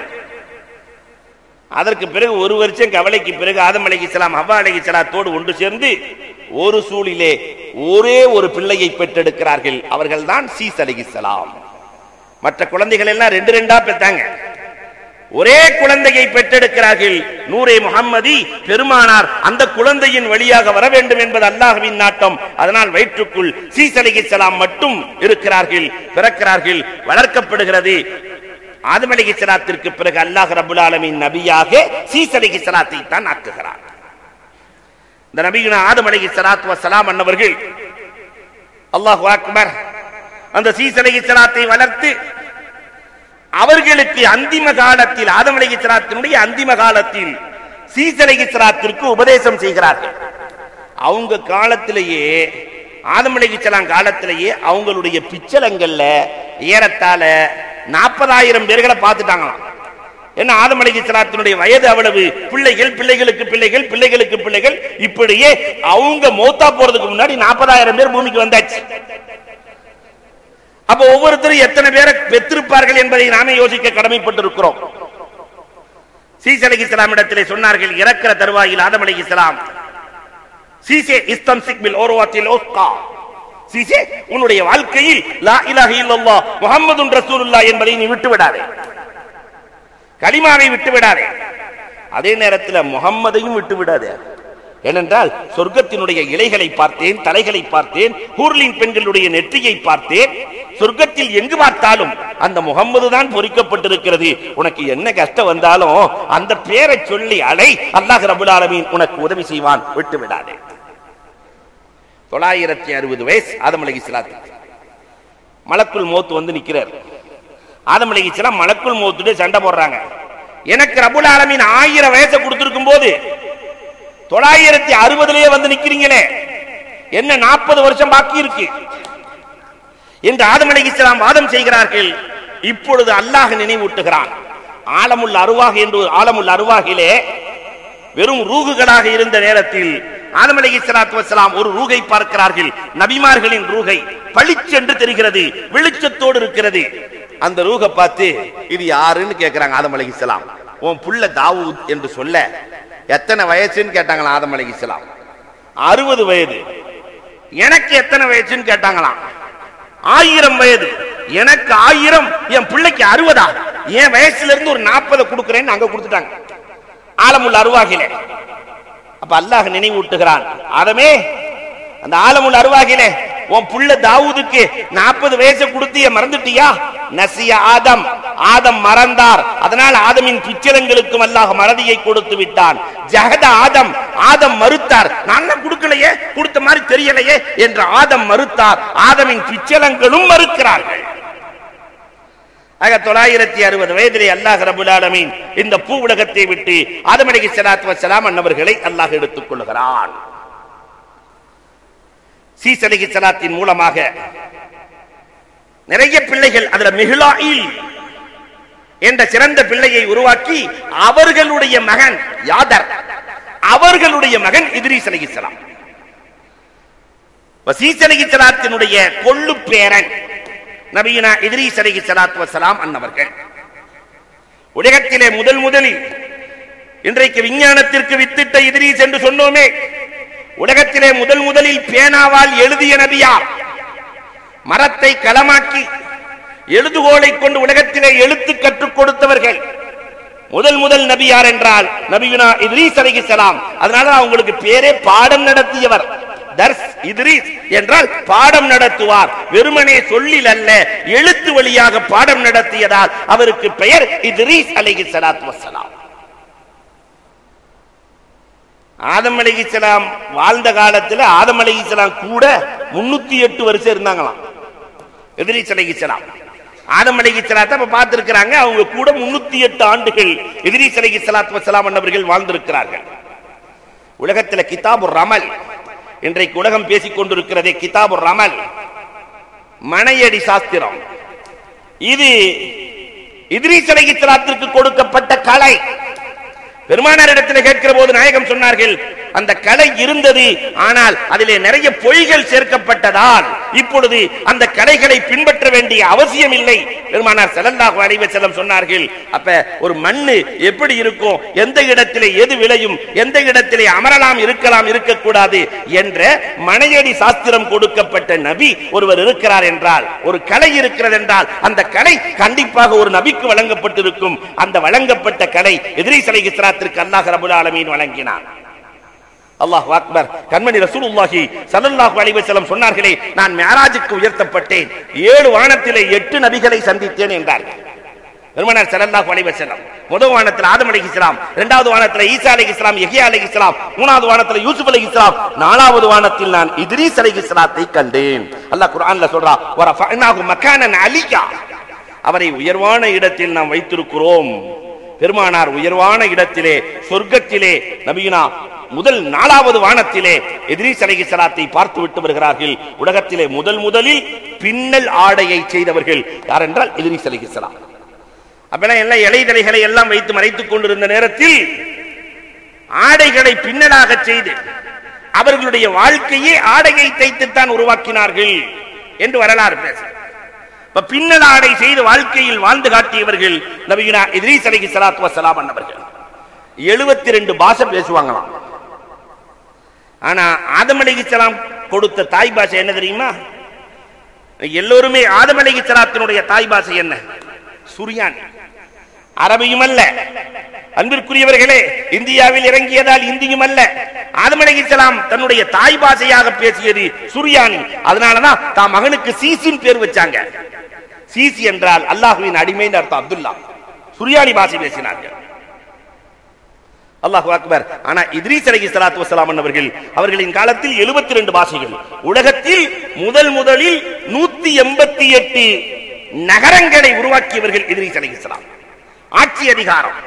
அதற்கு பிறகு ஒரு வருஷம் கவலைக்கு பிறகு ஆதம் அலைஹிஸ்ஸலாம் ஹவ்வா அலைஹிஸ்ஸலாத்தோடு ஒன்று சேர்ந்து ஒரு சூழிலே ஒரே ஒரு பிள்ளையை பெற்றெடுக்கிறார்கள் அவர்கள்தான் சீஸ் அலைஹிஸ்ஸலாம் மற்ற குழந்தைகள் எல்லாம் ரெண்டு ரெண்டா பெற்றாங்க ஒரே குழந்தையை பெற்றெடுக்கிறார்கள் நூரே முகம்மதி பெருமானார் அந்த குழந்தையின் வழியாக வர வேண்டும் என்பது அல்லாஹ்வின் நாட்டம் அதனால் வயிற்றுக்குள் சீஸ் அலைஹிஸ்ஸலாம் மட்டும் இருக்கிறார்கள் பிறக்கிறார்கள் வளர்க்கப்படுகிறது ஆதம் அலைஹிஸ்ஸலாத்திற்கு பிறகு அல்லாஹ் ரபுல் ஆலமீன் நபியாக சீஸ் அலைஹிஸ்ஸலாத்தை தான் ஆக்குகிறார் இந்த நபியுனா ஆதம் அலைஹிஸ்ஸலாத்து வஸ்ஸலாம் அன்னவர்கள் அல்லாஹு அக்பர் அந்த சீஸ் அலைஹிஸ்ஸலாத்தை வளர்த்து அவர்களுக்கு அந்திம காலத்தில் ஆதம் அலைஹிஸ்ஸலாத்தினுடைய அந்திம காலத்தில் சீஸ் அலைஹிஸ்ஸலாத்திற்கு உபதேசம் செய்கிறார்கள் அவங்க காலத்திலேயே ஆதம் அலைஹிஸ்ஸலாம் காலத்திலேயே அவங்களுடைய பிச்சலங்கள்ல ஏறத்தாழ நாற்பதாயிரம் பேர்களை பார்த்துட்டாங்களாம் என்ன ஆதம் அலைஹிஸ்ஸலாத்தினுடைய வயது அவ்வளவு பிள்ளைகள் பிள்ளைகளுக்கு பிள்ளைகள் பிள்ளைகளுக்கு பிள்ளைகள் இப்படியே அவங்க மௌத்தா போறதுக்கு முன்னாடி நாற்பதாயிரம் பேர் பூமிக்கு வந்தாச்சு அப்ப ஒவ்வொருத்தரும் எத்தனை பேரை பெற்றிருப்பார்கள் என்பதை நாமே யோசிக்க கடமைப்பட்டிருக்கிறோம் சீஸ் அலைஹிஸ்ஸலாம் இடத்திலே சொன்னார்கள் இறக்கிற தருவாயில் ஆதம் அலைஹிஸ்ஸலாம் சீசே இஸ்தம்சிக் பில் ஓர்வாத்தில் ஓஸ்கா சீசே உன்னுடைய வாழ்க்கையில் லா இலாஹ இல்லல்லாஹ் முஹம்மதுன் ரசூலுல்லாஹ் என்பதை நீ விட்டு விடாதே கலிமாவை விட்டு விடாதே அதே நேரத்தில் முகம்மதையும் விட்டு விடாதே ஏனென்றால் சொர்க்கத்தினுடைய இலைகளை பார்த்தேன் தலைகளை பார்த்தேன் ஹூர்லின் பெண்களுடைய நெற்றியை பார்த்தேன் சொர்க்கத்தில் எங்கு பார்த்தாலும் அந்த முகம்மது தான் பொறிக்கப்பட்டிருக்கிறது உனக்கு என்ன கஷ்டம் வந்தாலும் அந்த பேரை சொல்லி அலை அல்லாஹ் ரபுல் ஆலமீன் உனக்கு உதவி செய்வான் விட்டு விடாதே தொள்ளாயிரத்தி அறுபது வயசு ஆதம் அலகி மலக்குள் மோத்து வந்து நிக்கிறார் ஆதம் அலகி மலக்குள் மோத்துட்டு சண்டை போடுறாங்க எனக்கு ரபுல் ஆலமீன் ஆயிரம் வயசை கொடுத்திருக்கும் போது தொள்ளாயிரத்தி அறுபதுலயே வந்து நிக்கிறீங்களே என்ன நாற்பது வருஷம் பாக்கி இருக்கு என்று ஆதம் அலைஹிஸ்ஸலாம் வாதம் செய்கிறார்கள் இப்பொழுது அல்லாஹ் நினைவூட்டுகிறான் ஆலமுல் அருவாக என்று ஒரு ஆலமுல் அருவாகிலே வெறும் ரூகுகளாக இருந்த நேரத்தில் ஆதம் அலைஹிஸ்ஸலாத்து வஸ்ஸலாம் ஒரு ரூகை பார்க்கிறார்கள் நபிமார்களின் ரூகை பளிச்சென்று தெரிகிறது வெளிச்சத்தோடு இருக்கிறது அந்த ரூகை பார்த்து இது யாருன்னு கேட்கிறாங்க ஆதம் அலைஹிஸ்ஸலாம் உன் புள்ள தாவூத் என்று சொல்ல எத்தனை வயசுன்னு கேட்டாங்களா ஆதம் அலைஹிஸ்ஸலாம் அறுபது வயது எனக்கு எத்தனை வயசுன்னு கேட்டாங்களாம் ஆயிரம் வயது எனக்கு ஆயிரம் என் பிள்ளைக்கு அறுபதா என் வயசுல இருந்து ஒரு நாற்பதை கொடுக்கிறேன்னு அங்க கொடுத்துட்டாங்க ஆலமுள்ள அருவாகிலே அப்ப அல்லாஹ் நினைவூட்டுகிறான் ஆதமே அந்த ஆலமுள்ள அருவாகிலே உன் புள்ள தாவூதுக்கு நாற்பது வயசு கொடுத்திய மறந்துட்டியா நசிய ஆதம் ஆதம் மறந்தார் அதனால் ஆதமின் பிச்சலங்களுக்கும் அல்லாஹ் மறதியை கொடுத்து விட்டான் ஜகத ஆதம் ஆதம் மறுத்தார் நான் தான் கொடுக்கலையே கொடுத்த மாதிரி தெரியலையே என்று ஆதம் மறுத்தார் ஆதமின் பிச்சலங்களும் மறுக்கிறார்கள் ஆக தொள்ளாயிரத்தி அறுபது வயதிலே அல்லாஹ் ரபுல் ஆலமீன் இந்த பூ உலகத்தை விட்டு ஆதம் அலைஹி ஸலாத்து வஸலாம் அன்னவர்களை அல்லாஹ் எடுத்துக் கொள்கிறான் சீஸ் அலைஹி ஸலாத்தின் மூலமாக நிறைய பிள்ளைகள் அதுல மிகுலாயில் என்ற சிறந்த பிள்ளையை உருவாக்கி அவர்களுடைய மகன் யாதர் அவர்களுடைய மகன் இத்ரீஸ் அலைஹிஸ்ஸலாம் வசீஸ் அலைஹிஸ்ஸலாத்தினுடைய கொள்ளு பேரன் நபியுனா இத்ரீஸ் அலைஹிஸ்ஸலாத்து வஸலாம் அன்னவர்கள் உலகத்திலே முதல் முதலில் இன்றைக்கு விஞ்ஞானத்திற்கு வித்திட்ட இத்ரீஸ் என்று சொன்னோமே உலகத்திலே முதல் முதலில் பேனாவால் எழுதிய நபியார் மரத்தை களமாக்கி எழுதுகோலை கொண்டு உலகத்திலே எழுத்து கற்றுக் கொடுத்தவர்கள் முதல் முதல் நபி யார் என்றால் நபியுனா இத்ரீஸ் அலைஹிஸ்ஸலாம் அதனால அவங்களுக்கு பேரே பாடம் நடத்தியவர் தர்ஸ் இத்ரீஸ் என்றால் பாடம் நடத்துவார் வெறுமனே சொல்லில் அல்ல எழுத்து வழியாக பாடம் நடத்தியதால் அவருக்கு பெயர் இத்ரீஸ் அலைஹிஸ்ஸலாத்து வஸ்ஸலாம் ஆதம் அலைஹிஸ்ஸலாம் வாழ்ந்த காலத்துல ஆதம் அலைஹிஸ்ஸலாம் கூட முன்னூத்தி எட்டு வருஷம் இருந்தாங்களாம் எதிரிஸ் அலைஹிஸ்ஸலாம் ஆதம் அலைஹிஸ்ஸலாத்தை அப்ப பார்த்திருக்கிறாங்க அவங்க கூட முன்னூத்தி எட்டு ஆண்டுகள் எதிரிஸ் அலைஹிஸ்ஸலாத்து வஸ்ஸலாம் அன்னவர்கள் வாழ்ந்திருக்கிறார்கள் உலகத்துல கிதாபு ரமல் இன்றைக்கு உலகம் பேசிக் கொண்டிருக்கிறதே கிதாபு ரமல் மனையடி சாஸ்திரம் இது இத்ரீஸ் அலைஹிஸ்ஸலாத்திற்கு கொடுக்கப்பட்ட கலை பெருமானார் இடத்துல கேட்கிற போது நாயகம் சொன்னார்கள் அந்த கலை இருந்தது ஆனால் அதிலே நிறைய பொய்கள் சேர்க்கப்பட்டதால் இப்பொழுது அந்த கலைகளை பின்பற்ற வேண்டிய அவசியம் இல்லை பெருமானார் ஸல்லல்லாஹு அலைஹி வஸல்லம் சொன்னார்கள் அப்ப ஒரு மண்ணு எப்படி இருக்கும் எந்த இடத்திலே எது விளையும் எந்த இடத்திலே அமரலாம் இருக்கலாம் இருக்கக்கூடாது என்ற மனையடி சாஸ்திரம் கொடுக்கப்பட்ட நபி ஒருவர் இருக்கிறார் என்றால் ஒரு கலை இருக்கிறது என்றால் அந்த கலை கண்டிப்பாக ஒரு நபிக்கு வழங்கப்பட்டிருக்கும் அந்த வழங்கப்பட்ட கலை எதிரி சலை இஸ்லாத்திற்கு அல்லாஹ் ரபுல் ஆலமீன் வழங்கினான் அல்லாஹ் அக்பர் கண்மணி ரசூலுல்லாஹி ஸல்லல்லாஹு அலைஹி வஸல்லம் சொன்னார்களே நான் மியராஜுக்கு உயர்த்தப்பட்டேன் ஏழு வானத்திலே எட்டு நபிகளை சந்தித்தேன் என்றார்கள் பெருமனார் ஸல்லல்லாஹு அலைஹி வஸல்லம் முதல் வானத்தில் ஆதம் அலைஹிஸ்ஸலாம் இரண்டாவது வானத்தில் ஈசா அலைஹிஸ்ஸலாம் யஹ்யா அலைஹிஸ்ஸலாம் மூணாவது வானத்தில் யூசுப் அலைஹிஸ்ஸலாம் நாலாவது வானத்தில் நான் இத்ரீஸ் அலைஹிஸ்ஸலாத்தை கண்டேன் அல்லாஹ் குர்ஆன்ல சொல்றான் வரஃபஅனாஹு மகானன் அலியா அவரை உயர்வான இடத்தில் நாம் வைத்திருக்கிறோம் பெருமானார் உயர்வான இடத்திலே சொர்க்கத்திலே நபியினா முதல் நாலாவது வானத்திலே எதிரிஸ் அலைஹிஸ்ஸலாத்தை பார்த்து விட்டு வருகிறார்கள் உலகத்திலே முதல் முதலில் பின்னல் ஆடையை செய்தவர்கள் யார் என்றால் எதிரிஸ் அலைஹிஸ்ஸலாம் அப்பெல்லாம் எல்லாம் இலைதலைகளை எல்லாம் வைத்து மறைத்துக் கொண்டிருந்த நேரத்தில் ஆடைகளை பின்னலாக செய்து அவர்களுடைய வாழ்க்கையே ஆடையை தைத்துத்தான் உருவாக்கினார்கள் என்று வரலாறு பேச இப்ப பின்னல் ஆடை செய்து வாழ்க்கையில் வாழ்ந்து காட்டியவர்கள் நபியுனா இத்ரீஸ் அலைஹி ஸலாத்து வஸலாம் அன்னவர்கள் 72 பாஷை பேசுவாங்களாம் ஆனா ஆதம் அலைஹிஸ்ஸலாம் கொடுத்த தாய் பாஷை என்ன தெரியுமா எல்லோருமே ஆதம் அலைஹிஸ்ஸலாத்தினுடைய தாய் பாஷை என்ன சுரியான் அரபியும் அல்ல அன்பிற்குரியவர்களே இந்தியாவில் இறங்கியதால் இந்தியும் அல்ல ஆதம் அலைஹிஸ்ஸலாம் தன்னுடைய தாய் பாஷையாக பேசியது சுரியானி அதனாலதான் தான் மகனுக்கு சீசின் பேர் வச்சாங்க சீசி என்றால் அல்லாஹுவின் அடிமைன்னு அர்த்தம் அப்துல்லா சுரியானி பாஷை பேசினார்கள் அல்லாஹு அக்பர் ஆனா இத்ரீஸ் அலைஹி ஸலாத்து வஸலாம் அவர்கள் அவர்களின் காலத்தில் 72 பாஷைகள் உலகத்தில் முதல் முதலில் 188 நகரங்களை உருவாக்கியவர்கள் இத்ரீஸ் அலைஹி ஸலாம் ஆட்சி அதிகாரம்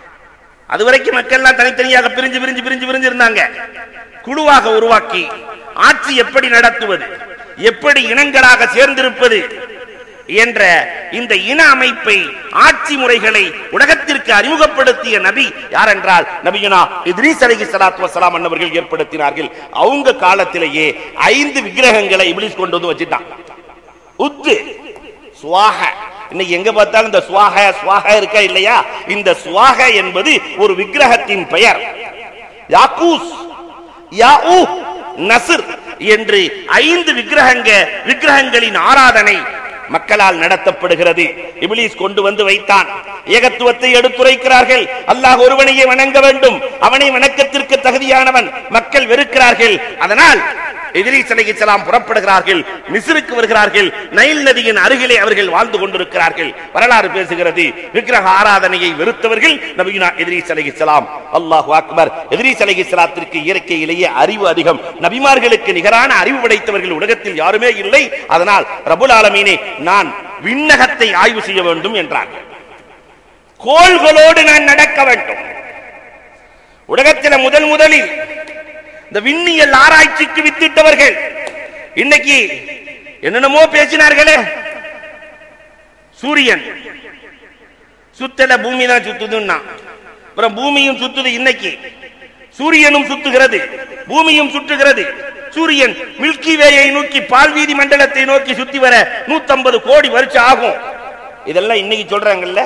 அதுவரைக்கும் மக்கள் எல்லாம் தனித்தனியாக பிரிஞ்சு பிரிஞ்சு பிரிஞ்சு பிரிஞ்சு இருந்தாங்க குழுவாக உருவாக்கி ஆட்சி எப்படி நடத்துவது எப்படி இனங்களாக சேர்ந்திருப்பது என்ற இந்த இன அமைப்பை ஆட்சி முறைகளை உலகத்திற்கு அறிமுகப்படுத்திய நபி யார் என்றால் நபியுனா இத்ரீஸ் அலைஹி ஸலாத்து வஸலாம் அன்னவர்கள் ஏற்படுத்தினார்கள் அவங்க காலத்திலேயே ஐந்து விக்கிரகங்களை இப்லீஸ் கொண்டு வந்து வச்சிட்டான் உத்து சுவாக இன்னைக்கு எங்க பார்த்தாலும் இந்த சுவாக சுவாக இருக்கா இல்லையா இந்த சுவாக என்பது ஒரு விக்கிரகத்தின் பெயர் யாக்கூஸ் யாஊ நசிர் என்று ஐந்து விக்கிரகங்க விக்கிரகங்களின் ஆராதனை மக்களால் நடத்தப்படுகிறது இபிலிஸ் கொண்டு வந்து வைத்தான் ஏகத்துவத்தை எடுத்துரைக்கிறார்கள் அல்லாஹ் ஒருவனையே வணங்க வேண்டும் அவனை வணக்கத்திற்கு தகுதியானவன் மக்கள் வெறுக்கிறார்கள் அதனால் எதிரீஸ் அலைஹிஸ்ஸலாம் புறப்படுகிறார்கள் மிஸ்ருக்கு வருகிறார்கள் நைல் நதியின் அருகிலே அவர்கள் வாழ்ந்து கொண்டிருக்கிறார்கள் வரலாறு பேசுகிறது விக்கிரக ஆராதனையை வெறுத்தவர்கள் நபியுனா எதிரீஸ் அலைஹிஸ்ஸலாம் அல்லாஹு அக்பர் எதிரீஸ் அலைஹிஸ்ஸலாத்திற்கு இயற்கையிலேயே அறிவு அதிகம் நபிமார்களுக்கு நிகரான அறிவு படைத்தவர்கள் உலகத்தில் யாருமே இல்லை அதனால் ரபுல் ஆலமீனே நான் விண்ணகத்தை ஆய்வு செய்ய வேண்டும் என்றார்கள் கோள்களோடு நான் நடக்க வேண்டும் உலகத்தில் முதல் முதலில் இந்த விண்ணியல் ஆராய்ச்சிக்கு வித்திட்டவர்கள் இன்னைக்கு என்னென்னமோ பேசினார்களே சூரியன் சுத்தல பூமி தான் சுத்துதுன்னா அப்புறம் பூமியும் சுத்துது இன்னைக்கு சூரியனும் சுத்துகிறது பூமியும் சுற்றுகிறது சூரியன் மில்கி வேயை நோக்கி பால்வீதி மண்டலத்தை நோக்கி சுத்தி வர 150 கோடி வருஷம் ஆகும் இதெல்லாம் இன்னைக்கு சொல்றாங்கல்ல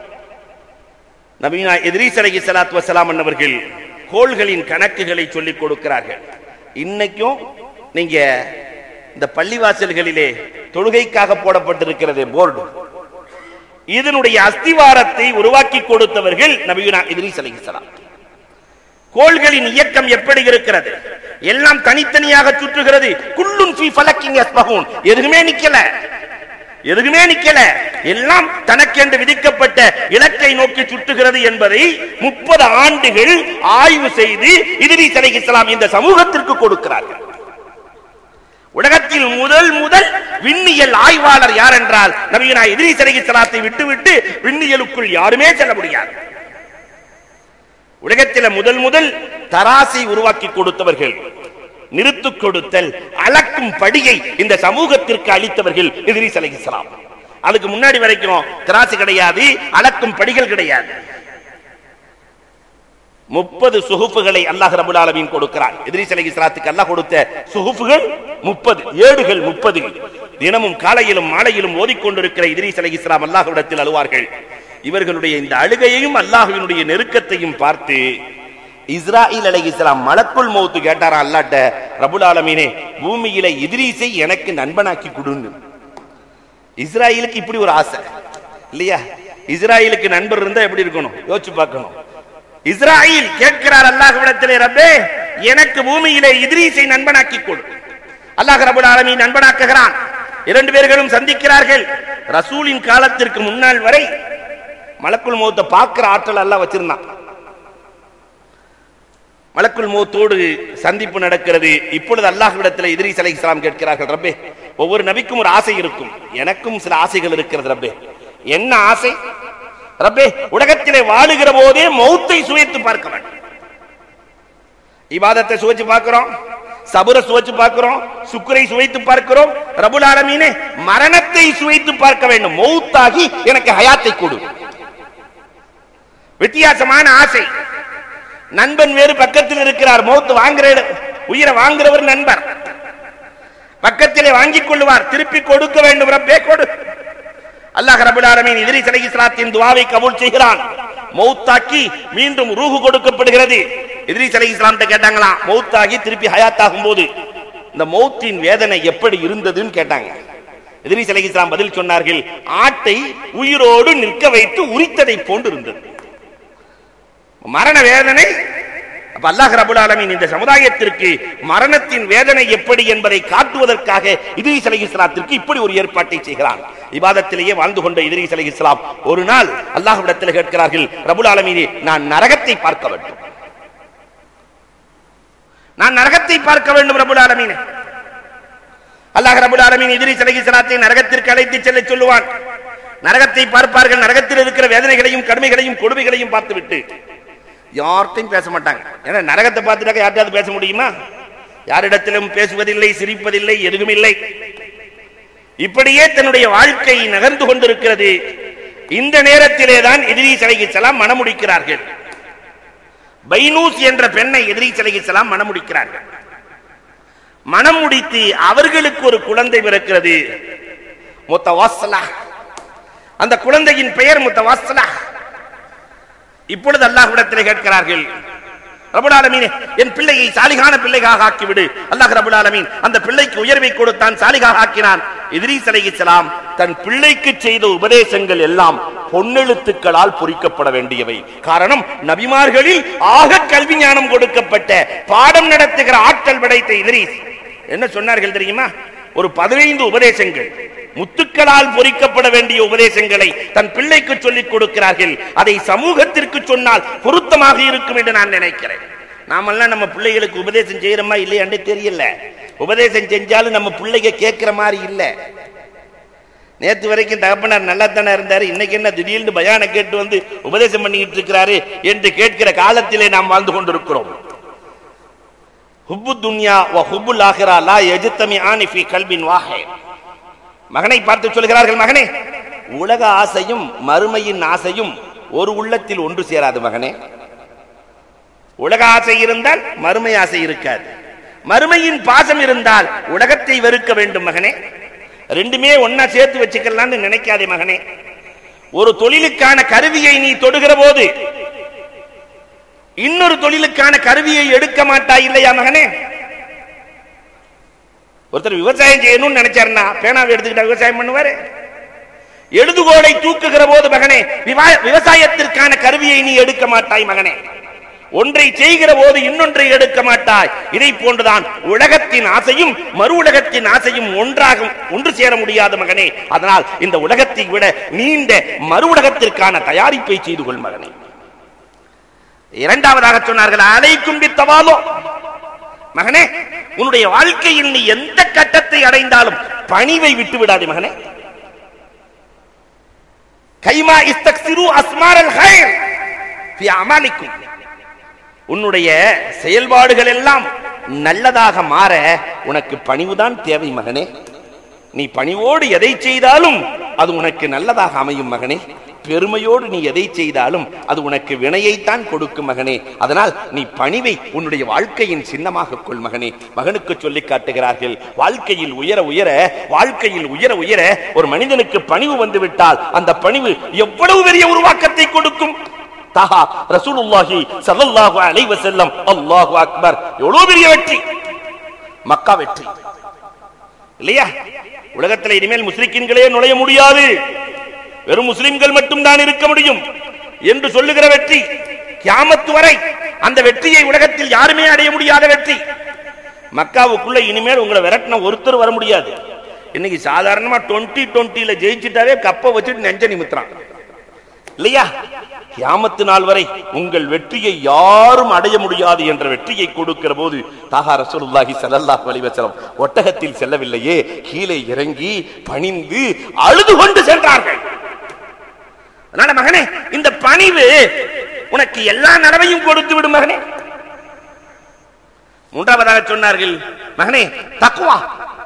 நபீனா எதிரீஸ் அலைஹி ஸலாத்து வஸலாம் அன்னவர்கள் கோள்களின் கணக்குகளை சொல்லிக் கொடுக்கிறார்கள் இன்னைக்கும் நீங்க இந்த பள்ளிவாசல்களிலே தொழுகைக்காக போடப்பட்டிருக்கிறது போர்டு இதனுடைய அஸ்திவாரத்தை உருவாக்கி கொடுத்தவர்கள் நபியுனா இத்ரீஸ் அலைஹிஸ்ஸலாம் கோள்களின் இயக்கம் எப்படி இருக்கிறது எல்லாம் தனித்தனியாக சுற்றுகிறது குல்லுன் ஃபீ ஃபலக்கின் யஸ்பஹூன் எதுவுமே நிக்கல எதுவுமே நிக்கல எல்லாம் தனக்கென்று விதிக்கப்பட்ட இலக்கை நோக்கி சுற்றுகிறது என்பதை முப்பது ஆண்டுகள் ஆய்வு செய்து இதிரீஸ் அலைஹிஸ்ஸலாம் இந்த சமூகத்திற்கு கொடுக்கிறார்கள் உலகத்தில் முதல் முதல் விண்ணியல் ஆய்வாளர் யார் என்றால் நபியுனா இத்ரீஸ் அலைஹிஸ்ஸலாத்தை விட்டுவிட்டு விண்ணியலுக்குள் யாருமே செல்ல முடியாது உலகத்தில் முதல் முதல் தராசை உருவாக்கி கொடுத்தவர்கள் நிறுத்து கொடுத்தல் அளக்கும் படியை இந்த சமூகத்திற்கு அளித்தவர்கள் இத்ரீஸ் அலைஹிஸ்ஸலாம் அதுக்கு முன்னாடி வரைக்கும் தராசு கிடையாது அளக்கும் படிகள் கிடையாது முப்பது சுகுப்புகளை அல்லாஹ் ரபுல் ஆலமீன் கொடுக்கிறான் இத்ரீஸ் அலைஹிஸ்ஸலாத்துக்கு அல்லாஹ் கொடுத்த சுகுப்புகள் முப்பது ஏடுகள் முப்பது தினமும் காலையிலும் மாலையிலும் ஓதிக்கொண்டிருக்கிற இத்ரீஸ் அலைஹிஸ்ஸலாம் அல்லாஹ்விடத்தில் அழுவார்கள் இவர்களுடைய இந்த அழுகையையும் அல்லாஹ்வினுடைய நெருக்கத்தையும் பார்த்து இஸ்ராயில் அலைஹிஸ்ஸலாம் மலக்குள் மௌத்து கேட்டாரா அல்லாட்ட ரபுல் ஆலமீனே பூமியில இத்ரீஸை எனக்கு நண்பனாக்கி கொடுன்னு இஸ்ராயலுக்கு இப்படி ஒரு ஆசை இல்லையா இஸ்ராயலுக்கு நண்பர் இருந்தா எப்படி இருக்கணும் யோசிச்சு பார்க்கணும் இஸ்ராயில் கேட்கிறார் அல்லாஹ்விடத்திலே ரப்பே எனக்கு பூமியிலே இத்ரீஸை நண்பனாக்கி கொடு அல்லாஹ் ரபுல் ஆலமீன் நண்பனாக்குகிறான் இரண்டு பேர்களும் சந்திக்கிறார்கள் ரசூலின் காலத்திற்கு முன்னால் வரை மலக்குள் மௌத்தை பார்க்கிற ஆற்றல் அல்லாஹ் வச்சிருந்தான் மலக்குள் மௌத்தோடு சந்திப்பு நடக்கிறது இப்பொழுது அல்லாஹ்விடத்தில் இத்ரீஸ் அலைஹிஸ்ஸலாம் கேட்கிறார்கள் ரப்பே ஒவ்வொரு நபிக்கும் ஒரு ஆசை இருக்கும் எனக்கும் சில ஆசைகள் இருக்கிறது ரப்பே என்ன ஆசை ரப்பே உலகத்திலே வாழுகிற போதே மௌத்தை சுவைத்து பார்க்க வேண்டும் இபாதத்தை சுவைச்சு பார்க்கிறோம் சபுர சுவைச்சு பார்க்கிறோம் சுக்குரை சுவைத்து பார்க்கிறோம் ரபுல் ஆலமீனே மரணத்தை சுவைத்து பார்க்க வேண்டும் மௌத்தாகி எனக்கு ஹயாத்தை கொடு வித்தியாசமான ஆசை நண்பன் வேறு பக்கத்தில் இருக்கிறார் மௌத்து வாங்குற இடம். உயிரை வாங்குறவர் நண்பர் பக்கத்திலே வாங்கிக் கொள்ளுவார் திருப்பி கொடுக்க வேண்டும் ரப்பே கொடு அல்லாஹ் ரபுல் ஆலமீன் இத்ரீஸ் அலைஹிஸ்ஸலாத்தின் துஆவை கபூல் செய்கிறான் மௌத்தாக்கி மீண்டும் ரூஹு கொடுக்கப்படுகிறது இத்ரீஸ் அலைஹிஸ்ஸலாம் கேட்டாங்களாம் மௌத்தாகி திருப்பி ஹயாத்தாகும் போது இந்த மௌத்தின் வேதனை எப்படி இருந்ததுன்னு கேட்டாங்க இத்ரீஸ் அலைஹிஸ்ஸலாம் பதில் சொன்னார்கள் ஆட்டை உயிரோடு நிற்க வைத்து உரித்ததை போன்று இருந்தது மரண வேதனை அப்ப அல்லாஹ் ரபுல் ஆலமீன் இந்த சமுதாயத்திற்கு மரணத்தின் வேதனை எப்படி என்பதை காட்டுவதற்காக இத்ரீஸ் அலைஹிஸ்ஸலாத்திற்கு இப்படி ஒரு ஏற்பாட்டை செய்கிறான் இபாதத்திலேயே வாழ்ந்து கொண்ட இத்ரீஸ் அலைஹிஸ்ஸலாம் ஒரு நாள் அல்லாஹ்விடத்தில் கேட்கிறார்கள் ரபுல் ஆலமீனே நான் நரகத்தை பார்க்க வேண்டும் நான் நரகத்தை பார்க்க வேண்டும் ரபுல் ஆலமீனே அல்லாஹ் ரபுல் ஆலமீன் இத்ரீஸ் அலைஹிஸ்ஸலாத்தை நரகத்திற்கு அழைத்து செல்ல சொல்லுவான் நரகத்தை பார்ப்பார்கள் நரகத்தில் இருக்கிற வேதனைகளையும் கடுமைகளையும் கொடுமைகளையும் பார்த்துவிட்டு யார்கிட்டையும் பேச மாட்டாங்க ஏன்னா நரகத்தை பார்த்துட்டாக்க யார்கிட்டயாவது பேச முடியுமா யாரிடத்திலும் பேசுவதில்லை சிரிப்பதில்லை எதுவும் இல்லை இப்படியே தன்னுடைய வாழ்க்கை நகர்ந்து கொண்டிருக்கிறது இந்த நேரத்திலே தான் எதிரி சலாம் மணமுடிக்கிறார்கள் பைனூஸ் என்ற பெண்ணை எதிரி சலாம் மணமுடிக்கிறார்கள் மனம் முடித்து அவர்களுக்கு ஒரு குழந்தை பிறக்கிறது முத்தவாசலா அந்த குழந்தையின் பெயர் முத்தவாசலா இப்பொழுது அல்லாஹ்விடத்தில் கேட்கிறார்கள் ரபுல் ஆலமீனே என் பிள்ளையை சாலிகான பிள்ளையாக ஆக்கிவிடு அல்லாஹ் ரபுல் ஆலமீன் அந்த பிள்ளைக்கு உயர்வை கொடுத்தான் சாலிகாக ஆக்கினான் இத்ரீஸ் அலைஹிஸ்ஸலாம் தன் பிள்ளைக்கு செய்த உபதேசங்கள் எல்லாம் பொன்னெழுத்துக்களால் பொறிக்கப்பட வேண்டியவை காரணம் நபிமார்களில் ஆக கல்வி ஞானம் கொடுக்கப்பட்ட பாடம் நடத்துகிற ஆற்றல் படைத்த இத்ரீஸ் என்ன சொன்னார்கள் தெரியுமா ஒரு பதினைந்து உபதேசங்கள் முத்துக்களால் பொறிக்கப்பட வேண்டிய உபதேசங்களை தன் பிள்ளைக்கு சொல்லிக் கொடுக்கிறார்கள் அதை சமூகத்திற்கு சொன்னால் பொருத்தமாக இருக்கும் என்று நான் நினைக்கிறேன் நாமெல்லாம் நம்ம பிள்ளைகளுக்கு உபதேசம் செய்யறோமா இல்லையாண்டே தெரியல உபதேசம் செஞ்சாலும் நம்ம பிள்ளைங்க கேட்கிற மாதிரி இல்ல நேத்து வரைக்கும் தகப்பனார் நல்லா தானே இருந்தாரு இன்னைக்கு என்ன திடீர்னு பயான கேட்டு வந்து உபதேசம் பண்ணிக்கிட்டு இருக்கிறாரு என்று கேட்கிற காலத்திலே நாம் வாழ்ந்து கொண்டிருக்கிறோம் ஹுப்பு துன்யா வ ஹுப்புல் ஆஹிரா லா யஜ்தமிஆனி ஃபீ கல்பின் வாஹித் மகனை பார்த்து சொல்கிறார்கள் மகனே உலக ஆசையும் மறுமையின் ஆசையும் ஒரு உள்ளத்தில் ஒன்று சேராது மகனே உலக ஆசை இருந்தால் மறுமை ஆசை இருக்காது மறுமையின் பாசம் இருந்தால் உலகத்தை வெறுக்க வேண்டும் மகனே ரெண்டுமே ஒன்னா சேர்த்து வச்சுக்கலாம்னு நினைக்காதே மகனே ஒரு தொழிலுக்கான கருவியை நீ தொடுகிற போது இன்னொரு தொழிலுக்கான கருவியை எடுக்க மாட்டாய் இல்லையா மகனே ஒருத்தர் விவசாயம் செய்யணும்னு நினைச்சாருன்னா பேனாவை எடுத்துக்கிட்டா விவசாயம் பண்ணுவாரு எழுதுகோலை தூக்குகிற போது மகனே விவா- விவசாயத்திற்கான கருவியை நீ எடுக்க மாட்டாய் மகனே ஒன்றை செய்கிற போது இன்னொன்றை எடுக்க மாட்டாய் இதை போன்றுதான் உலகத்தின் ஆசையும் மறு உலகத்தின் ஆசையும் ஒன்றாக ஒன்று சேர முடியாத மகனே அதனால் இந்த உலகத்தை விட நீண்ட மறு உலகத்திற்கான தயாரிப்பை செய்து கொள் மகனே இரண்டாவதாக சொன்னார்கள் அலைக்கும் பித்தவாலோ மகனே உன்னுடைய வாழ்க்கையில் நீ எந்த கட்டத்தை அடைந்தாலும் பணிவை விட்டு விடாதே மகனே கைமா இஸ்தக்சிரு அஸ்மாரல் ஹைர் ஃபி அமாலிக்கும் உன்னுடைய செயல்பாடுகள் எல்லாம் நல்லதாக மாற உனக்கு பணிவுதான் தேவை மகனே நீ பணிவோடு எதை செய்தாலும் அது உனக்கு நல்லதாக அமையும் மகனே பெருமையோடு நீ எதை செய்தாலும் அது உனக்கு வினையைத்தான் கொடுக்கும் மகனே அதனால் நீ பணிவை உன்னுடைய வாழ்க்கையின் சின்னமாக கொள் மகனே மகனுக்கு சொல்லி காட்டுகிறார்கள் வாழ்க்கையில் உயர உயர வாழ்க்கையில் உயர உயர ஒரு மனிதனுக்கு பணிவு வந்து விட்டால் அந்த பணிவு எவ்வளவு பெரிய உருவாக்கத்தை கொடுக்கும் தாஹா ரசூலுல்லாஹி ஸல்லல்லாஹு அலைஹி வஸல்லம் அல்லாஹு அக்பர் எவ்வளவு பெரிய வெற்றி மக்கா வெற்றி இல்லையா உலகத்தில் இனிமேல் முஸ்லிக்கின்களே நுழைய முடியாது வெறும் முஸ்லிம்கள் மட்டும் தான் இருக்க முடியும் என்று சொல்லுகிற வெற்றி கியாமத்து வரை அந்த வெற்றியை உலகத்தில் யாருமே அடைய முடியாத வெற்றி மக்காவுக்குள்ள இனிமேல் உங்களை விரட்டின ஒருத்தர் வர முடியாது இன்னைக்கு சாதாரணமா டுவெண்ட்டி டுவெண்ட்டில ஜெயிச்சுட்டாவே கப்பை வச்சுட்டு நெஞ்ச நிமித்துறான் இல்லையா கியாமத்து நாள் வரை உங்கள் வெற்றியை யாரும் அடைய முடியாது என்ற வெற்றியை கொடுக்கிற போது தாகா ரசூலுல்லாஹி ஸல்லல்லாஹு அலைஹி வஸல்லம் ஒட்டகத்தில் செல்லவில்லையே கீழே இறங்கி பணிந்து அழுது கொண்டு சென்றார்கள் அதனால மகனே இந்த பணிவு உனக்கு எல்லா நனவையும் கொடுத்து விடும் மகனே மூன்றாவதாக சொன்னார்கள் மகனே தக்குவா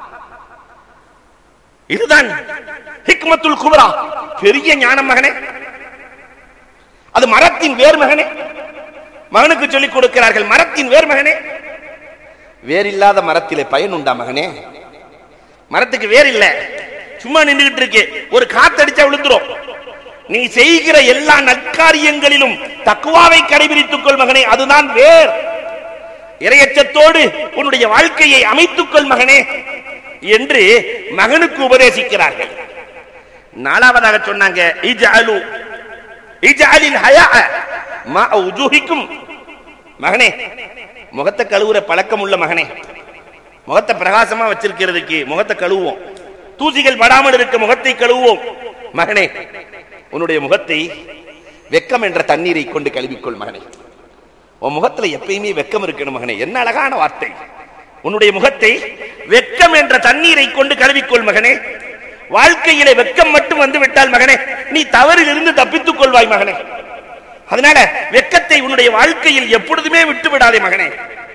இதுதான் ஹிக்மத்துல் குபரா பெரிய ஞானம் மகனே அது மரத்தின் வேர் மகனே மகனுக்கு சொல்லிக் கொடுக்கிறார்கள் மரத்தின் வேர் மகனே வேர் இல்லாத மரத்திலே பயன் உண்டா மகனே மரத்துக்கு வேர் இல்ல சும்மா நின்றுகிட்டு இருக்கு ஒரு காத்தடிச்சா விழுந்துரும் நீ செய்கிற எல்லா நற்காரியங்களிலும் தக்குவாவை கடைபிடித்துக் கொள் மகனே அதுதான் வேர் இரையச்சத்தோடு உன்னுடைய வாழ்க்கையை அமைத்துக் கொள் மகனே என்று மகனுக்கு உபதேசிக்கிறார்கள் நாலாவதாக சொன்னாங்க இஜ்அலு இஜ்அலில் ஹயாஅ மா உஜூஹிக்கும் மகனே முகத்தை கழுவுற பழக்கம் உள்ள மகனே முகத்தை பிரகாசமா வச்சிருக்கிறதுக்கு முகத்தை கழுவுவோம் தூசிகள் படாமல் இருக்க முகத்தை கழுவுவோம் மகனே உன்னுடைய முகத்தை வெக்கம் என்ற தண்ணீரை கொண்டு கழுவிக்கொள் மகனே உன் முகத்துல எப்பயுமே வெக்கம் இருக்கணும் மகனே என்ன அழகான வார்த்தை உன்னுடைய முகத்தை வெக்கம் என்ற தண்ணீரை கொண்டு கழுவிக்கொள் மகனே வாழ்க்கையிலே வெக்கம் மட்டும் வந்து விட்டால் மகனே நீ தவறில் இருந்து தப்பித்துக் கொள்வாய் மகனே அதனால வெக்கத்தை உன்னுடைய வாழ்க்கையில் எப்பொழுதுமே விட்டு விடாதே மகனே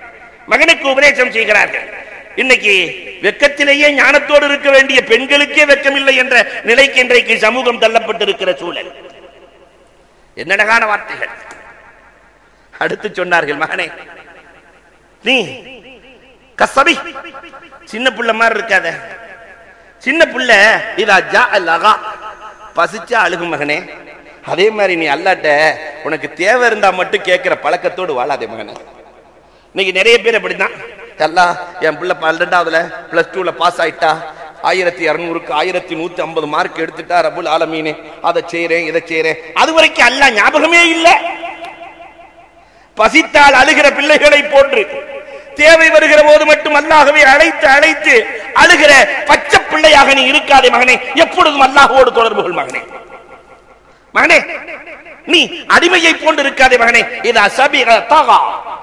மகனுக்கு உபதேசம் செய்கிறார்கள் இன்னைக்கு வெக்கத்திலேயே ஞானத்தோடு இருக்க வேண்டிய பெண்களுக்கே வெக்கமில்லை என்ற நிலைக்கு இன்றைக்கு சமூகம் தள்ளப்பட்டிருக்கிற சூழல் என்னடகான வார்த்தைகள் அடுத்து சொன்னார்கள் மகனே நீ கசபி சின்ன புள்ள மாதிரி இருக்காத சின்ன புள்ள இதா ஜா அல்லகா பசிச்சா அழுகும் மகனே அதே மாதிரி நீ அல்லாட்ட உனக்கு தேவை இருந்தா மட்டும் கேட்கிற பழக்கத்தோடு வாழாதே மகனே இன்னைக்கு நிறைய பேர் அப்படிதான் எல்லாம் என் பிள்ளை பன்னெண்டாவதுல பிளஸ் டூல பாஸ் ஆயிட்டா ஆயிரத்தி இருநூறுக்கு ஆயிரத்தி நூத்தி ஐம்பது மார்க் எடுத்துட்டா ரபுல் ஆலமீனே அதை செய்யறேன் இதை செய்யறேன் அது வரைக்கும் அல்ல ஞாபகமே இல்லை பசித்தால் அழுகிற பிள்ளைகளை போன்று தேவை வருகிற போது மட்டும் அல்லாகவே அழைத்து அழைத்து அழுகிற பச்சை பிள்ளையாக நீ இருக்காதே மகனே எப்பொழுதும் அல்லாஹோடு தொடர்பு கொள் மகனே மகனே நீ அடிமையை போன்று இருக்காதே மகனே இது அசபிக தகா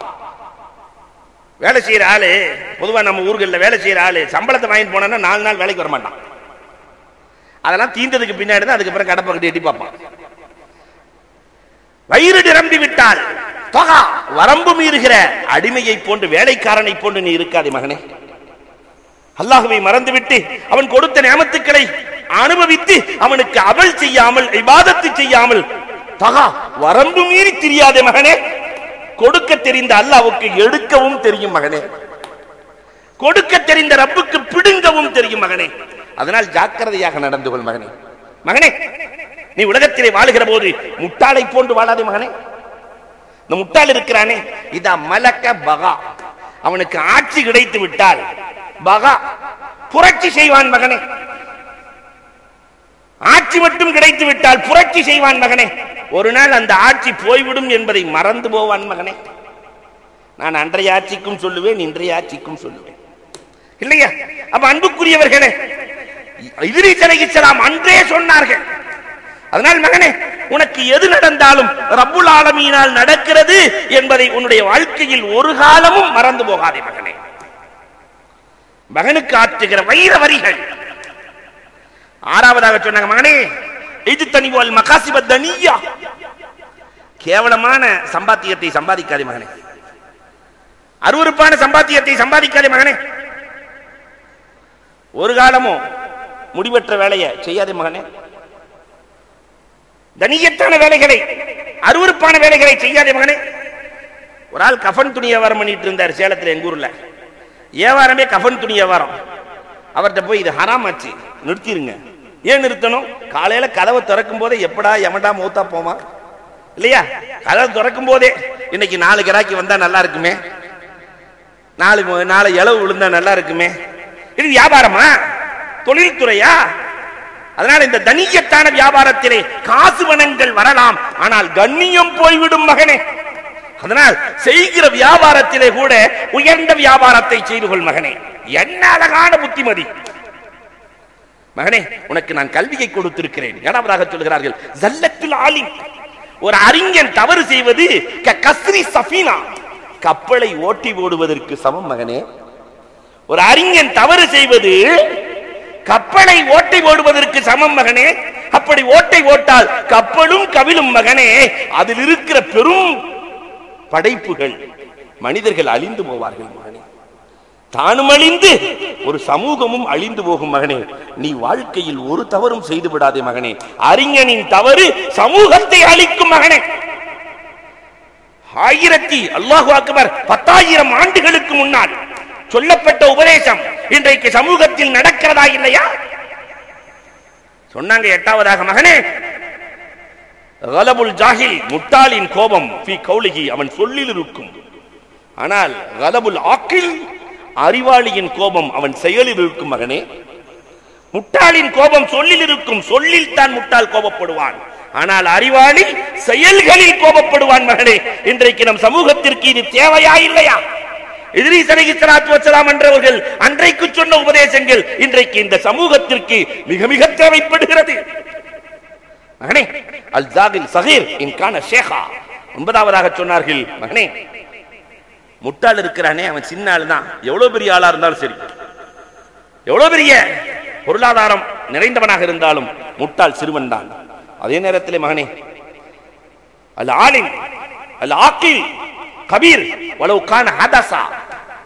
வேலை செய்யற ஆளு பொதுவா நம்ம ஊர்கள்ல வேலை செய்யற ஆளு சம்பளத்தை வாங்கிட்டு போனா நாலு நாள் வேலைக்கு வர மாட்டான் அதெல்லாம் தீந்ததுக்கு பின்னாடி தான் அதுக்கப்புறம் கடப்பை கட்டி எட்டி பார்ப்பான் வயிறு நிரம்பி விட்டால் தொகா வரம்பு மீறுகிற அடிமையை போன்று வேலைக்காரனை போன்று நீ இருக்காதே மகனே அல்லாஹுவை மறந்துவிட்டு அவன் கொடுத்த நியமத்துக்களை அனுபவித்து அவனுக்கு அவள் செய்யாமல் இபாதத்து செய்யாமல் தகா வரம்பு மீறி தெரியாதே மகனே கொடுக்க தெரிந்த அல்லாவுக்கு எடுக்கவும் தெரியும் மகனே கொடுக்க தெரிந்த ரப்புக்கு பிடுங்கவும் தெரியும் மகனே அதனால் ஜாக்கிரதையாக நடந்து கொள் மகனே மகனே நீ உலகத்திலே வாழுகிற போது முட்டாளை போன்று வாழாதே மகனே இந்த முட்டாள் இருக்கிறானே இதா மலக்க பகா அவனுக்கு ஆட்சி கிடைத்து விட்டால் பகா புரட்சி செய்வான் மகனே ஆட்சி மட்டும் கிடைத்து விட்டால் புரட்சி செய்வான் மகனே ஒரு நாள் அந்த ஆட்சி போய்விடும் என்பதை மறந்து போவான் மகனே நான் அன்றைய ஆட்சிக்கும் சொல்லுவேன் இன்றைய ஆட்சிக்கும் சொல்லுவேன் இல்லையா அப்ப அன்புக்குரியவர்களே இதிரீஸ் அலைஹிஸ்ஸலாம் அன்றே சொன்னார்கள் அதனால் மகனே உனக்கு எது நடந்தாலும் ரப்புல் ஆலமீனால் நடக்கிறது என்பதை உன்னுடைய வாழ்க்கையில் ஒரு காலமும் மறந்து போகாதே மகனே மகனுக்கு ஆற்றுகிற வைர வரிகள் ஆறாவதாக சொன்னாங்க மகனே இது தனிவால் மகாசிப தனியா கேவலமான சம்பாத்தியத்தை சம்பாதிக்காதே மகனே அருவருப்பான சம்பாத்தியத்தை சம்பாதிக்காதே மகனே ஒரு காலமும் முடிவற்ற வேலையை செய்யாதே மகனே தனியத்தான வேலைகளை அருவருப்பான வேலைகளை செய்யாதே மகனே ஒரு ஆள் கஃன் துணி வியாபாரம் பண்ணிட்டு இருந்தார் சேலத்துல எங்க ஊர்ல வியாபாரமே கஃன் துணி வியாபாரம் அவர்கிட்ட போய் இது ஹராம் ஆச்சு நிறுத்திருங்க ஏன் நிறுத்தணும் காலையில கதவை திறக்கும் போதே எப்படா எமடா மூத்தா போமா இல்லையா கதவை திறக்கும் போதே இன்னைக்கு நாலு கிராக்கி வந்தா நல்லா இருக்குமே நாலு மு- நாலு இளவு விழுந்தா நல்லா இருக்குமே இது வியாபாரமா தொழில்துறையா அதனால இந்த தனியத்தான வியாபாரத்திலே காசு வனங்கள் வரலாம் ஆனால் கண்ணியம் போய்விடும் மகனே அதனால் செய்கிற வியாபாரத்திலே கூட உயர்ந்த வியாபாரத்தை செய்து கொள் மகனே என்ன அழகான புத்திமதி மகனே உனக்கு நான் கல்வியை கொடுத்திருக்கிறேன் ஏனாவதாக சொல்கிறார்கள் ஜல்லத்துல் ஆலிம் ஒரு அறிஞன் தவறு செய்வது க கஸ்ரி சஃபீனா கப்பலை ஓட்டி ஓடுவதற்கு சமம் மகனே ஒரு அறிஞன் தவறு செய்வது கப்பலை ஓட்டை ஓடுவதற்கு சமம் மகனே அப்படி ஓட்டை ஓட்டால் கப்பலும் கவிழும் மகனே அதில் இருக்கிற பெரும் படைப்புகள் மனிதர்கள் அழிந்து போவார்கள் மகனே தானும் அழிந்து ஒரு சமூகமும் அழிந்து போகும் மகனே நீ வாழ்க்கையில் ஒரு தவறும் செய்து விடாதே மகனே அறிஞனின் தவறு சமூகத்தை அழிக்கும் மகனே ஆயிரத்தி அல்லாஹு அக்பர் பத்தாயிரம் ஆண்டுகளுக்கு முன்னால் சொல்லப்பட்ட உபதேசம் இன்றைக்கு சமூகத்தில் நடக்கிறதா இல்லையா சொன்னாங்க எட்டாவதாக மகனே கலபுல் ஜாஹில் முட்டாளின் கோபம் ஃபி கௌலிகி அவன் சொல்லில் இருக்கும் ஆனால் கலபுல் ஆக்கில் அறிவாளியின் கோபம் அவன் செயலில் இருக்கும் மகனே முட்டாளின் கோபம் சொல்லில் இருக்கும் சொல்லில் தான் முட்டாள் கோபப்படுவான் ஆனால் அறிவாளி செயல்களில் கோபப்படுவான் மகனே இன்றைக்கு நம் சமூகத்திற்கு இது தேவையா இல்லையா இத்ரீஸ் அலைஹிஸ்ஸலாத்து வஸ்ஸலாம் என்றவர்கள் அன்றைக்கு சொன்ன உபதேசங்கள் இன்றைக்கு இந்த சமூகத்திற்கு மிக மிக தேவைப்படுகிறது மகனே அல் ஜாகில் சகீர் இன்கான ஷேகா ஒன்பதாவதாக சொன்னார்கள் மகனே முட்டாள் இருக்கிறானே அவன் சின்ன ஆள் தான் எவ்வளவு பெரிய ஆளா இருந்தாலும் சரி எவ்வளவு பெரிய பொருளாதாரம் நிறைந்தவனாக இருந்தாலும் முட்டாள் சிறுவன் தான் அதே நேரத்தில் மகனே அல் ஆலிம் அல் ஆக்கில் கபீர் வலவு கான ஹதசா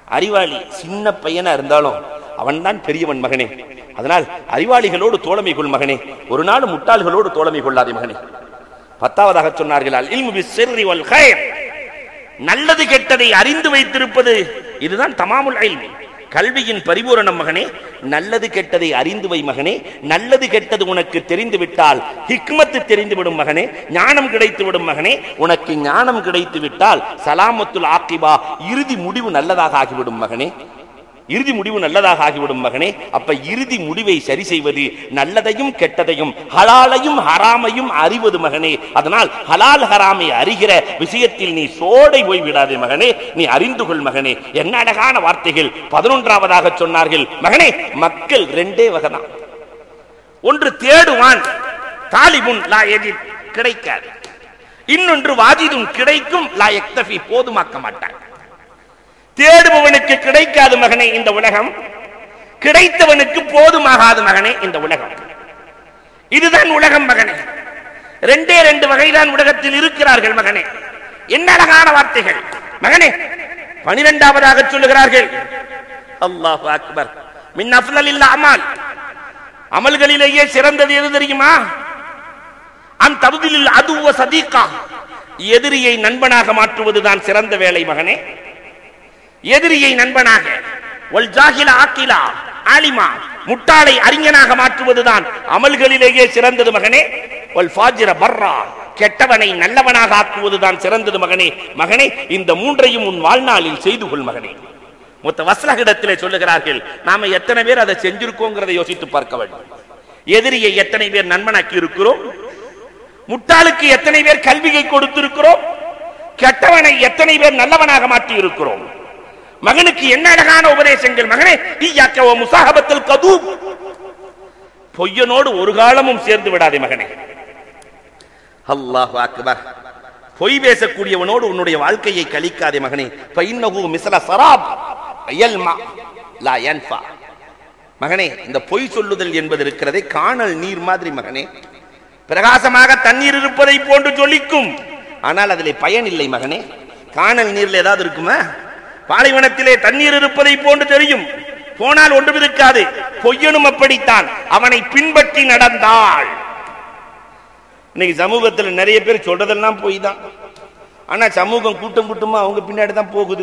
அறிவாளி சின்ன பையனா இருந்தாலும் அவன்தான் பெரியவன் மகனே அதனால் அறிவாளிகளோடு தோழமை கொள் மகனே ஒரு நாள் முட்டாள்களோடு தோழமை கொள்ளாதே மகனே பத்தாவதாக சொன்னார்கள் அல் இல்மு பிஸ்ஸிர்ரி வல் கைர் நல்லது கெட்டதை அறிந்து வைத்திருப்பது இதுதான் தமாமுல் இல்மி கல்வியின் பரிபூரணம் மகனே நல்லது கெட்டதை அறிந்து வை மகனே நல்லது கெட்டது உனக்கு தெரிந்து விட்டால் ஹிக்மத்து தெரிந்து விடும் மகனே ஞானம் கிடைத்து விடும் மகனே உனக்கு ஞானம் கிடைத்து விட்டால் சலாமத்துல் ஆக்கிபா இறுதி முடிவு நல்லதாக ஆகிவிடும் மகனே இறுதி முடிவு நல்லதாக ஆகிவிடும் மகனே அப்ப இறுதி முடிவை சரி செய்வது நல்லதையும் கெட்டதையும் ஹலாலையும் ஹராமையும் அறிவது மகனே அதனால் ஹலால் ஹராமை அறிகிற விஷயத்தில் நீ சோடை போய் விடாதே மகனே நீ அறிந்து கொள் மகனே என்ன அழகான வார்த்தைகள் பதினொன்றாவதாக சொன்னார்கள் மகனே மக்கள் ரெண்டே வகைதான் ஒன்று தேடுவான் தாலிபுன் லா எஜித் கிடைக்காது இன்னொன்று வாஜிதும் கிடைக்கும் லா எக்தஃபி போதுமாக்க மாட்டான் தேடுபவனுக்கு கிடைக்காது மகனே இந்த உலகம் கிடைத்தவனுக்கு போதுமாகாது மகனே இந்த உலகம் இதுதான் உலகம் மகனே ரெண்டே ரெண்டு வகைதான் உலகத்தில் இருக்கிறார்கள் மகனே என்ன அழகான வார்த்தைகள் மகனே பனிரெண்டாவதாக சொல்லுகிறார்கள் அல்லாஹ் அக்பர் மின் அஃலலில் அமால் அமல்களிலேயே சிறந்தது எது தெரியுமா அன் தகுதியில் அதுவ சதீகா எதிரியை நண்பனாக மாற்றுவதுதான் சிறந்த வேலை மகனே எதிரியை நண்பனாக ஒல் ஜாகில ஆக்கிலா ஆலிமா முட்டாளை அறிஞனாக மாற்றுவதுதான் அமல்களிலேயே சிறந்தது மகனே ஒல் ஃபாஜிர பர்ரா கெட்டவனை நல்லவனாக ஆக்குவதுதான் சிறந்தது மகனே மகனே இந்த மூன்றையும் உன் வாழ்நாளில் செய்து கொள் மகனே மொத்த வசலகிடத்திலே சொல்லுகிறார்கள் நாம எத்தனை பேர் அதை செஞ்சிருக்கோங்கிறதை யோசித்து பார்க்க வேண்டும் எதிரியை எத்தனை பேர் நண்பனாக்கி இருக்கிறோம் முட்டாளுக்கு எத்தனை பேர் கல்வியை கொடுத்திருக்கிறோம் கெட்டவனை எத்தனை பேர் நல்லவனாக மாற்றி இருக்கிறோம் மகனுக்கு என்ன அழகான உபதேசங்கள் மகனே ஈயாக்க ஓ முசாஹபத்தில் கது பொய்யனோடு ஒரு காலமும் சேர்ந்து விடாதே மகனே அல்லாஹ் அக்பர் பொய் பேசக்கூடியவனோடு உன்னுடைய வாழ்க்கையை கழிக்காதே மகனே ஃபைன்னஹு மிஸ்ல சராப் யல்மா லா யன்ஃபா மகனே இந்த பொய் சொல்லுதல் என்பது இருக்கிறதே காணல் நீர் மாதிரி மகனே பிரகாசமாக தண்ணீர் இருப்பதை போன்று ஜொலிக்கும் ஆனால் அதிலே பயன் இல்லை மகனே காணல் நீர்ல ஏதாவது இருக்குமா பாலைவனத்திலே தண்ணீர் இருப்பதை போன்று தெரியும் போனால் ஒன்றும் இருக்காது பொய்யனும் அப்படித்தான் அவனை பின்பற்றி நடந்தாள் இன்னைக்கு சமூகத்துல நிறைய பேர் சொல்றதெல்லாம் பொய் தான் ஆனா சமூகம் கூட்டம் கூட்டமா அவங்க பின்னாடி தான் போகுது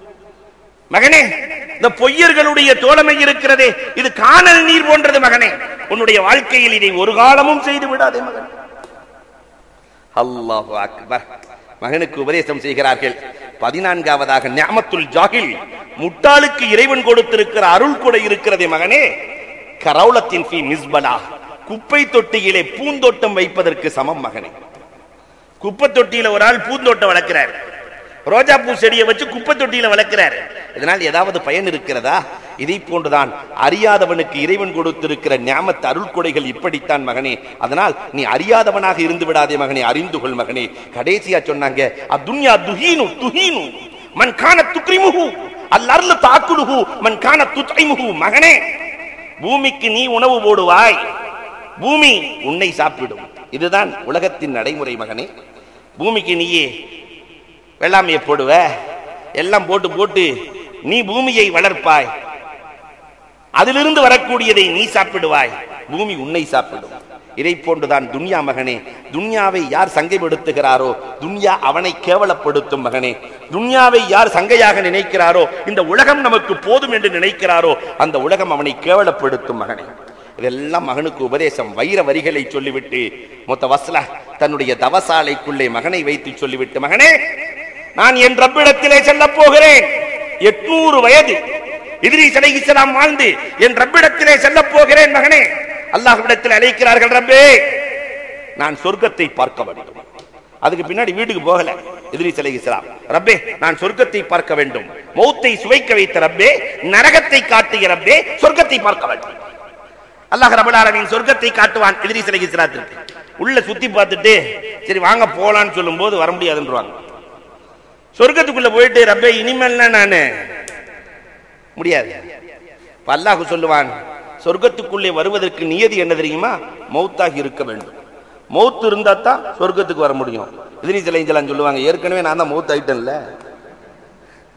மகனே இந்த பொய்யர்களுடைய தோழமை இருக்கிறதே இது காணல் நீர் போன்றது மகனே உன்னுடைய வாழ்க்கையில் இதை ஒரு காலமும் செய்து விடாதே மகன் அல்லாஹு அக்பர் மகனுக்கு உபதேசம் செய்கிறார்கள் பதினான்காவதாக ஞாமத்துல் ஜாகில் முட்டாளுக்கு இறைவன் கொடுத்திருக்கிற அருள் கூட இருக்கிறதே மகனே கரௌலத்தின் ஃபி மிஸ்பலா குப்பை தொட்டியிலே பூந்தோட்டம் வைப்பதற்கு சமம் மகனே குப்பை தொட்டியில ஒரு ஆள் பூந்தோட்டம் வளர்க்கிறார் ரோஜா பூ செடியை வச்சு குப்பை தொட்டியில வளர்க்கிறார் இதனால் ஏதாவது பயன் இருக்கிறதா இதை போன்றுதான் அறியாதவனுக்கு இறைவன் கொடுத்திருக்கிற ஞாமத்து அருள் கொடைகள் இப்படித்தான் மகனே அதனால் நீ அறியாதவனாக இருந்து விடாதே மகனே அறிந்து கொள் மகனே கடைசியா சொன்னாங்க அத்துன்யா துஹீனு துஹீனு மன் கான துக்ரிமுஹு அல்லர்ல தாக்குலுஹு மன் கான துத்ஐமுஹு மகனே பூமிக்கு நீ உணவு போடுவாய் பூமி உன்னை சாப்பிடும் இதுதான் உலகத்தின் நடைமுறை மகனே பூமிக்கு நீயே வெள்ளாமையை போடுவ எல்லாம் போட்டு போட்டு நீ பூமியை வளர்ப்பாய் அதிலிருந்து வரக்கூடியதை நீ சாப்பிடுவாய் பூமி உன்னை சாப்பிடும் இதை போன்றுதான் துன்யா மகனே துன்யாவை யார் சங்கைப்படுத்துகிறாரோ துன்யா அவனை கேவலப்படுத்தும் மகனே துன்யாவை யார் சங்கையாக நினைக்கிறாரோ இந்த உலகம் நமக்கு போதும் என்று நினைக்கிறாரோ அந்த உலகம் அவனை கேவலப்படுத்தும் மகனே இதெல்லாம் மகனுக்கு உபதேசம் வைர வரிகளை சொல்லிவிட்டு மொத்த வஸ்ல தன்னுடைய தவசாலைக்குள்ளே மகனை வைத்து சொல்லிவிட்டு மகனே நான் என் ரப்பிடத்திலே செல்ல போகிறேன் எட்நூறு வயது இதிரீஸ் அலைஹிஸ்ஸலாம் வாழ்ந்து என் ரப்பிடத்திலே செல்ல போகிறேன் மகனே அல்லாஹ்விடத்தில் அழைக்கிறார்கள் ரப்பே நான் சொர்க்கத்தை பார்க்க வேண்டும் அதுக்கு பின்னாடி வீட்டுக்கு போகல இதிரீஸ் அலைஹிஸ்ஸலாம் ரப்பே நான் சொர்க்கத்தை பார்க்க வேண்டும் மௌத்தை சுவைக்க வைத்த ரப்பே நரகத்தை காட்டிய ரப்பே சொர்க்கத்தை பார்க்க வேண்டும் அல்லாஹ் ரபுல் ஆலமீன் சொர்க்கத்தை காட்டுவான் இதிரீஸ் அலைஹிஸ்ஸலாத்திற்கு உள்ள சுத்தி பார்த்துட்டு சரி வாங்க போலான்னு சொல்லும்போது வர முடியாதுன்றாங்க சொர்க்கத்துக்குள்ள போயிட்டு ரப்பே இனிமேல்னா நானு முடியாது இப்ப அல்லாஹ் சொல்லுவான் சொர்க்கத்துக்குள்ளே வருவதற்கு நியதி என்ன தெரியுமா மௌத்தாகி இருக்க வேண்டும் மௌத்து இருந்தா தான் சொர்க்கத்துக்கு வர முடியும் இதிரி சிலைஞ்சலாம் சொல்லுவாங்க ஏற்கனவே நான் தான் மௌத் ஆயிட்டேன்ல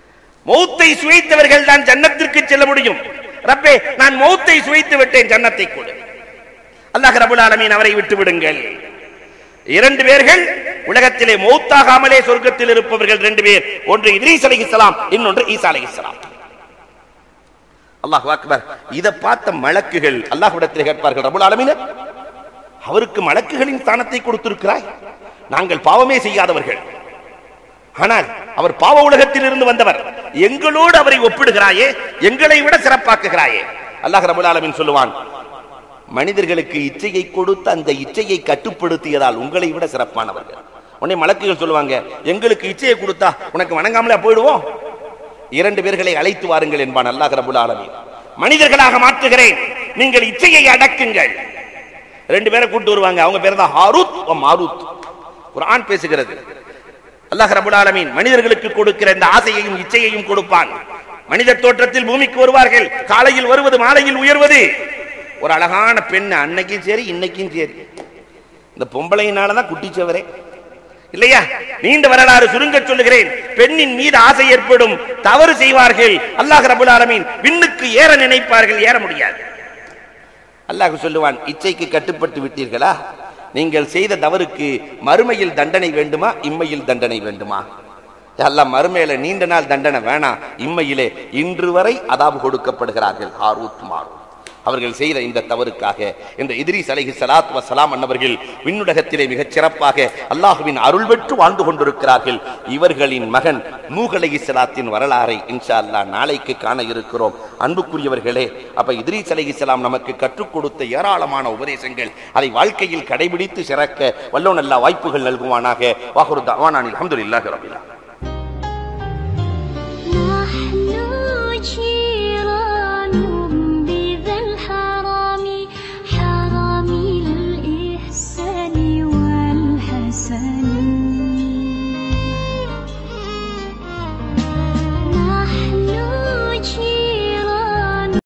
மௌத்தை சுவைத்தவர்கள் தான் ஜன்னத்திற்கு செல்ல முடியும் ரப்பே நான் மௌத்தை சுவைத்து விட்டேன் ஜன்னத்தை கொடு அல்லாஹ் ரபுல் ஆலமீன் அவரை விட்டு விடுங்கள் இரண்டு பேர்கள் உலகத்திலே மௌத்தாகாமலே சொர்க்கத்தில் இருப்பவர்கள் ரெண்டு பேர் ஒன்று இத்ரீஸ் அலைஹிஸ்ஸலாம் இன்னொன்று ஈசா அலைஹிஸ்ஸலாம் அல்லாஹ் அக்பர் இத பார்த்த மலக்குகள் அல்லாஹ்விடத்தில் கேட்பார்கள் ரபுல் ஆலமீன் அவருக்கு மலக்குகளின் ஸ்தானத்தை கொடுத்திருக்கிறாய் நாங்கள் பாவமே செய்யாதவர்கள் ஆனால் அவர் பாவ உலகத்தில் இருந்து வந்தவர் எங்களோடு அவரை ஒப்பிடுகிறாயே எங்களை விட சிறப்பாக்குகிறாயே அல்லாஹ் ரபுல் ஆலமீன் சொல்லுவான் மனிதர்களுக்கு இச்சையை கொடுத்து அந்த இச்சையை கட்டுப்படுத்தியதால் உங்களை விட சிறப்பானவர்கள் உடனே மலக்குகள் சொல்லுவாங்க எங்களுக்கு இச்சையை கொடுத்தா உனக்கு வணங்காமலே போயிடுவோம் இரண்டு பேர்களை அழைத்து வாருங்கள் என்பான் அல்லாஹ் ரபுல் ஆலமீன் மனிதர்களாக மாற்றுகிறேன் நீங்கள் இச்சையை அடக்குங்கள் ரெண்டு பேரை கூட்டு வருவாங்க அவங்க பேர் தான் ஹாரூத் வ மாரூத் குர்ஆன் பேசுகிறது அல்லாஹ் ரபுல் ஆலமீன் மனிதர்களுக்கு கொடுக்கிற இந்த ஆசையையும் இச்சையையும் கொடுப்பான் மனித தோற்றத்தில் பூமிக்கு வருவார்கள் காலையில் வருவது மாலையில் உயர்வது ஒரு அழகான பெண் அன்னைக்கும் சரி இன்னைக்கும் சரி இந்த பொம்பளையினாலதான் குட்டிச்சவரே இல்லையா நீண்ட வரலாறு சுருங்க சொல்லுகிறேன் பெண்ணின் மீது ஆசை ஏற்படும் தவறு செய்வார்கள் அல்லாஹ் ரபுல் ஆலமீன் விண்ணுக்கு ஏற நினைப்பார்கள் ஏற முடியாது அல்லாஹ் சொல்லுவான் இச்சைக்கு கட்டுப்பட்டு விட்டீர்களா நீங்கள் செய்த தவறுக்கு மறுமையில் தண்டனை வேண்டுமா இம்மையில் தண்டனை வேண்டுமா அல்லாஹ் மறுமையில நீண்ட நாள் தண்டனை வேணாம் இம்மையிலே இன்று வரை அதாபு கொடுக்கப்படுகிறார்கள் ஹாரூத் மாரூத் அவர்கள் செய்த இந்த தவறுக்காக இந்த இத்ரீஸ் அலைஹி ஸலாத் வஸலாம் அன்னவர்கள் விண்ணுலகத்திலே மிகச் சிறப்பாக அல்லாஹுவின் அருள் பெற்று வாழ்ந்து கொண்டிருக்கிறார்கள் இவர்களின் மகன் நூஹ் அலைஹிஸ்ஸலாத்தின் வரலாறை இன்ஷா அல்லாஹ் நாளைக்கு காண இருக்கிறோம் அன்புக்குரியவர்களே அப்ப இத்ரீஸ் அலைஹிஸ்ஸலாம் நமக்கு கற்றுக் கொடுத்த ஏராளமான உபதேசங்கள் அதை வாழ்க்கையில் கடைபிடித்து சிறக்க வல்லோன் அல்லா வாய்ப்புகள் நல்குவானாக வாகுரு தவானானில் அல்ஹம்துலில்லாஹி ரப்பில் ஆலமீன் نحن جيران بذا الحرام حرم الإحسان والحسن